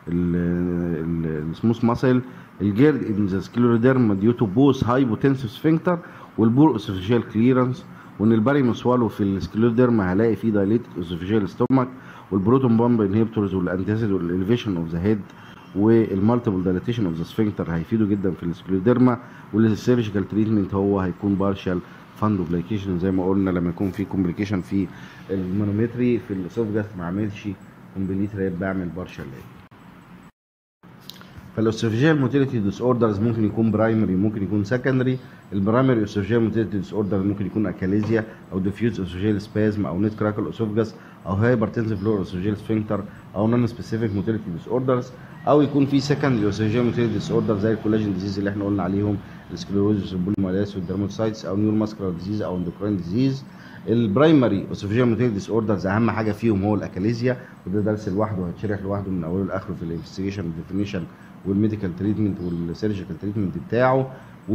السموث ماسل الجيرد in the scleroderma due to both hypotensive sphincter والبور اسوفيجيال كليرنس وان الباريم سوالو في السكليوديرما هلاقي فيه دايليت اسوفيجيال ستومك والبروتون بامب انهبيتورز والانتاسيد والاليفيشن اوف ذا هيد والمالتيبل دايليتيشن اوف ذا سفنكتر هيفيدوا جدا في السكليوديرما والسيرجيكال تريتمنت هو هيكون بارشال فاندوبلايكيشن زي ما قلنا لما يكون في كومبليكيشن في المانومتري في الاسوفجاس ما عملش كومبليت راب بعمل بارشال لاب فالاوسوفيجيال موتيليتي ديس اوردرز ممكن يكون برايمري ممكن يكون سكندري البرايمري اوسوفيجيال موتيليتي ديس اوردر ممكن يكون اكاليزيا او ديفيوز اوسوفيجيال سبازم او نيت كراكل اوسوفجاس او هايبرتنسيف لور اوسوفيجيال سفنكتر او نون سبيسيفيك موتيليتي ديس اوردرز او يكون في سكندري اوسوفيجيال موتيليتي ديس اوردر زي الكولاجين ديزيز اللي احنا قلنا عليهم السكليروزس والبوليمالاس والدرماتوسايتس او نيور ماسكولار ديزيز او اندوكراين ديزيز البرايمري اوسوفيجيال موتيليتي ديس اوردرز اهم حاجه فيهم هو الاكاليزيا وده درس لوحده هيتشرح لوحده من اوله لاخره في الانفستيجيشن والديفينيشن والميديكال تريتمنت والسيرجيكال تريتمنت بتاعه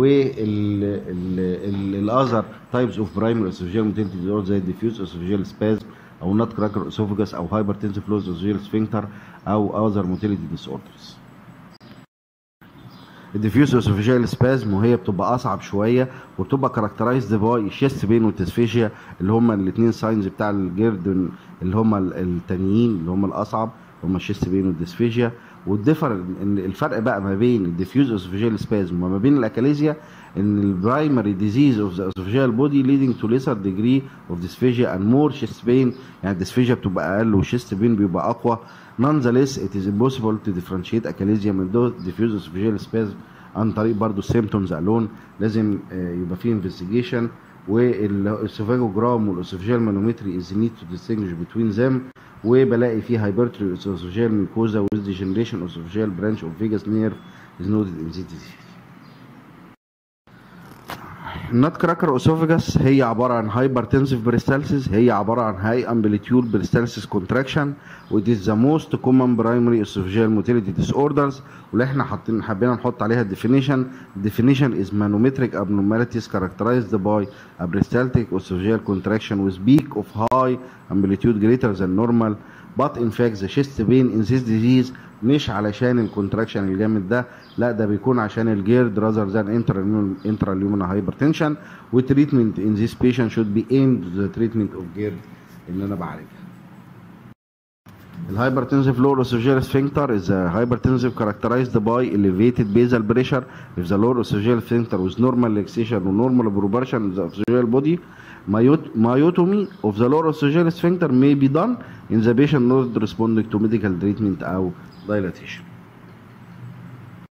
والاذر تايبس اوف برايمري اسوفيجيال موتيليتي ديزوردر زي الديفيوز اسوفيجيال سبازم او نوت كراكر اسوفجاس او هايبرتنسيف لوز اسوفيجيال سفنكتر او اذر موتيليتي ديس اوردرز الديفيوز اسوفيجيال سبازم وهي بتبقى اصعب شويه وبتبقى كاركترايزد باي شيست بين والتسفيشيا اللي هما الاثنين ساينز بتاع الجيرد اللي هما التانيين اللي هما الاصعب هما الشيست بين والديسفيجيا والديفر ان الفرق بقى ما بين الديفيوز اسوفيجيال سبازم وما بين الاكاليزيا ان البرايمري ديزيز اوف ذا اسوفيجيال بودي ليدنج تو ليسر ديجري اوف ديسفيجيا اند مور شيست بين يعني الديسفيجيا بتبقى اقل والشيست بين بيبقى اقوى nonetheless it is impossible to differentiate اكاليزيا من دو diffuse اسوفيجيال سبازم عن طريق برضو السيمتومز الون لازم آه، يبقى فيه انفستيجيشن والاسوفاجوجرام والاسوفيجيال مانومتري از نيد تو distinguish between them وبلاقي فيه هايبرتري اسوفيجيال ميكوزا with degeneration اسوفيجيال branch of vagus nerve is noted in this disease. النات كراكر اسوفيجاس هي عباره عن هايبرتنسيف بريستالسيس هي عباره عن هاي امبليتيود بريستالسيس كونتراكشن ودي ذا موست كومن برايمري اسوفيجيال موتيليتي ديس اوردرز واللي احنا حاطين حبينا نحط عليها الديفينيشن الديفينيشن از manometric abnormalities characterized by a peristaltic esophageal contraction with peak of high amplitude greater than normal but in fact the chest pain in this disease مش علشان الكونتراكشن الجامد ده لا ده بيكون عشان الجيرد rather than intraluminal hypertension وتريتمنت in this patient should be aimed to the treatment of GERD اللي انا بعالجها الهايبرتنسيف lower esophageal sphincter is a hypertensive characterized by elevated basal pressure if the lower esophageal sphincter with normal relaxation or normal proportion of the esophageal body myot- myotomy of the lower esophageal sphincter may be done in the patient not responding to medical treatment او dilatation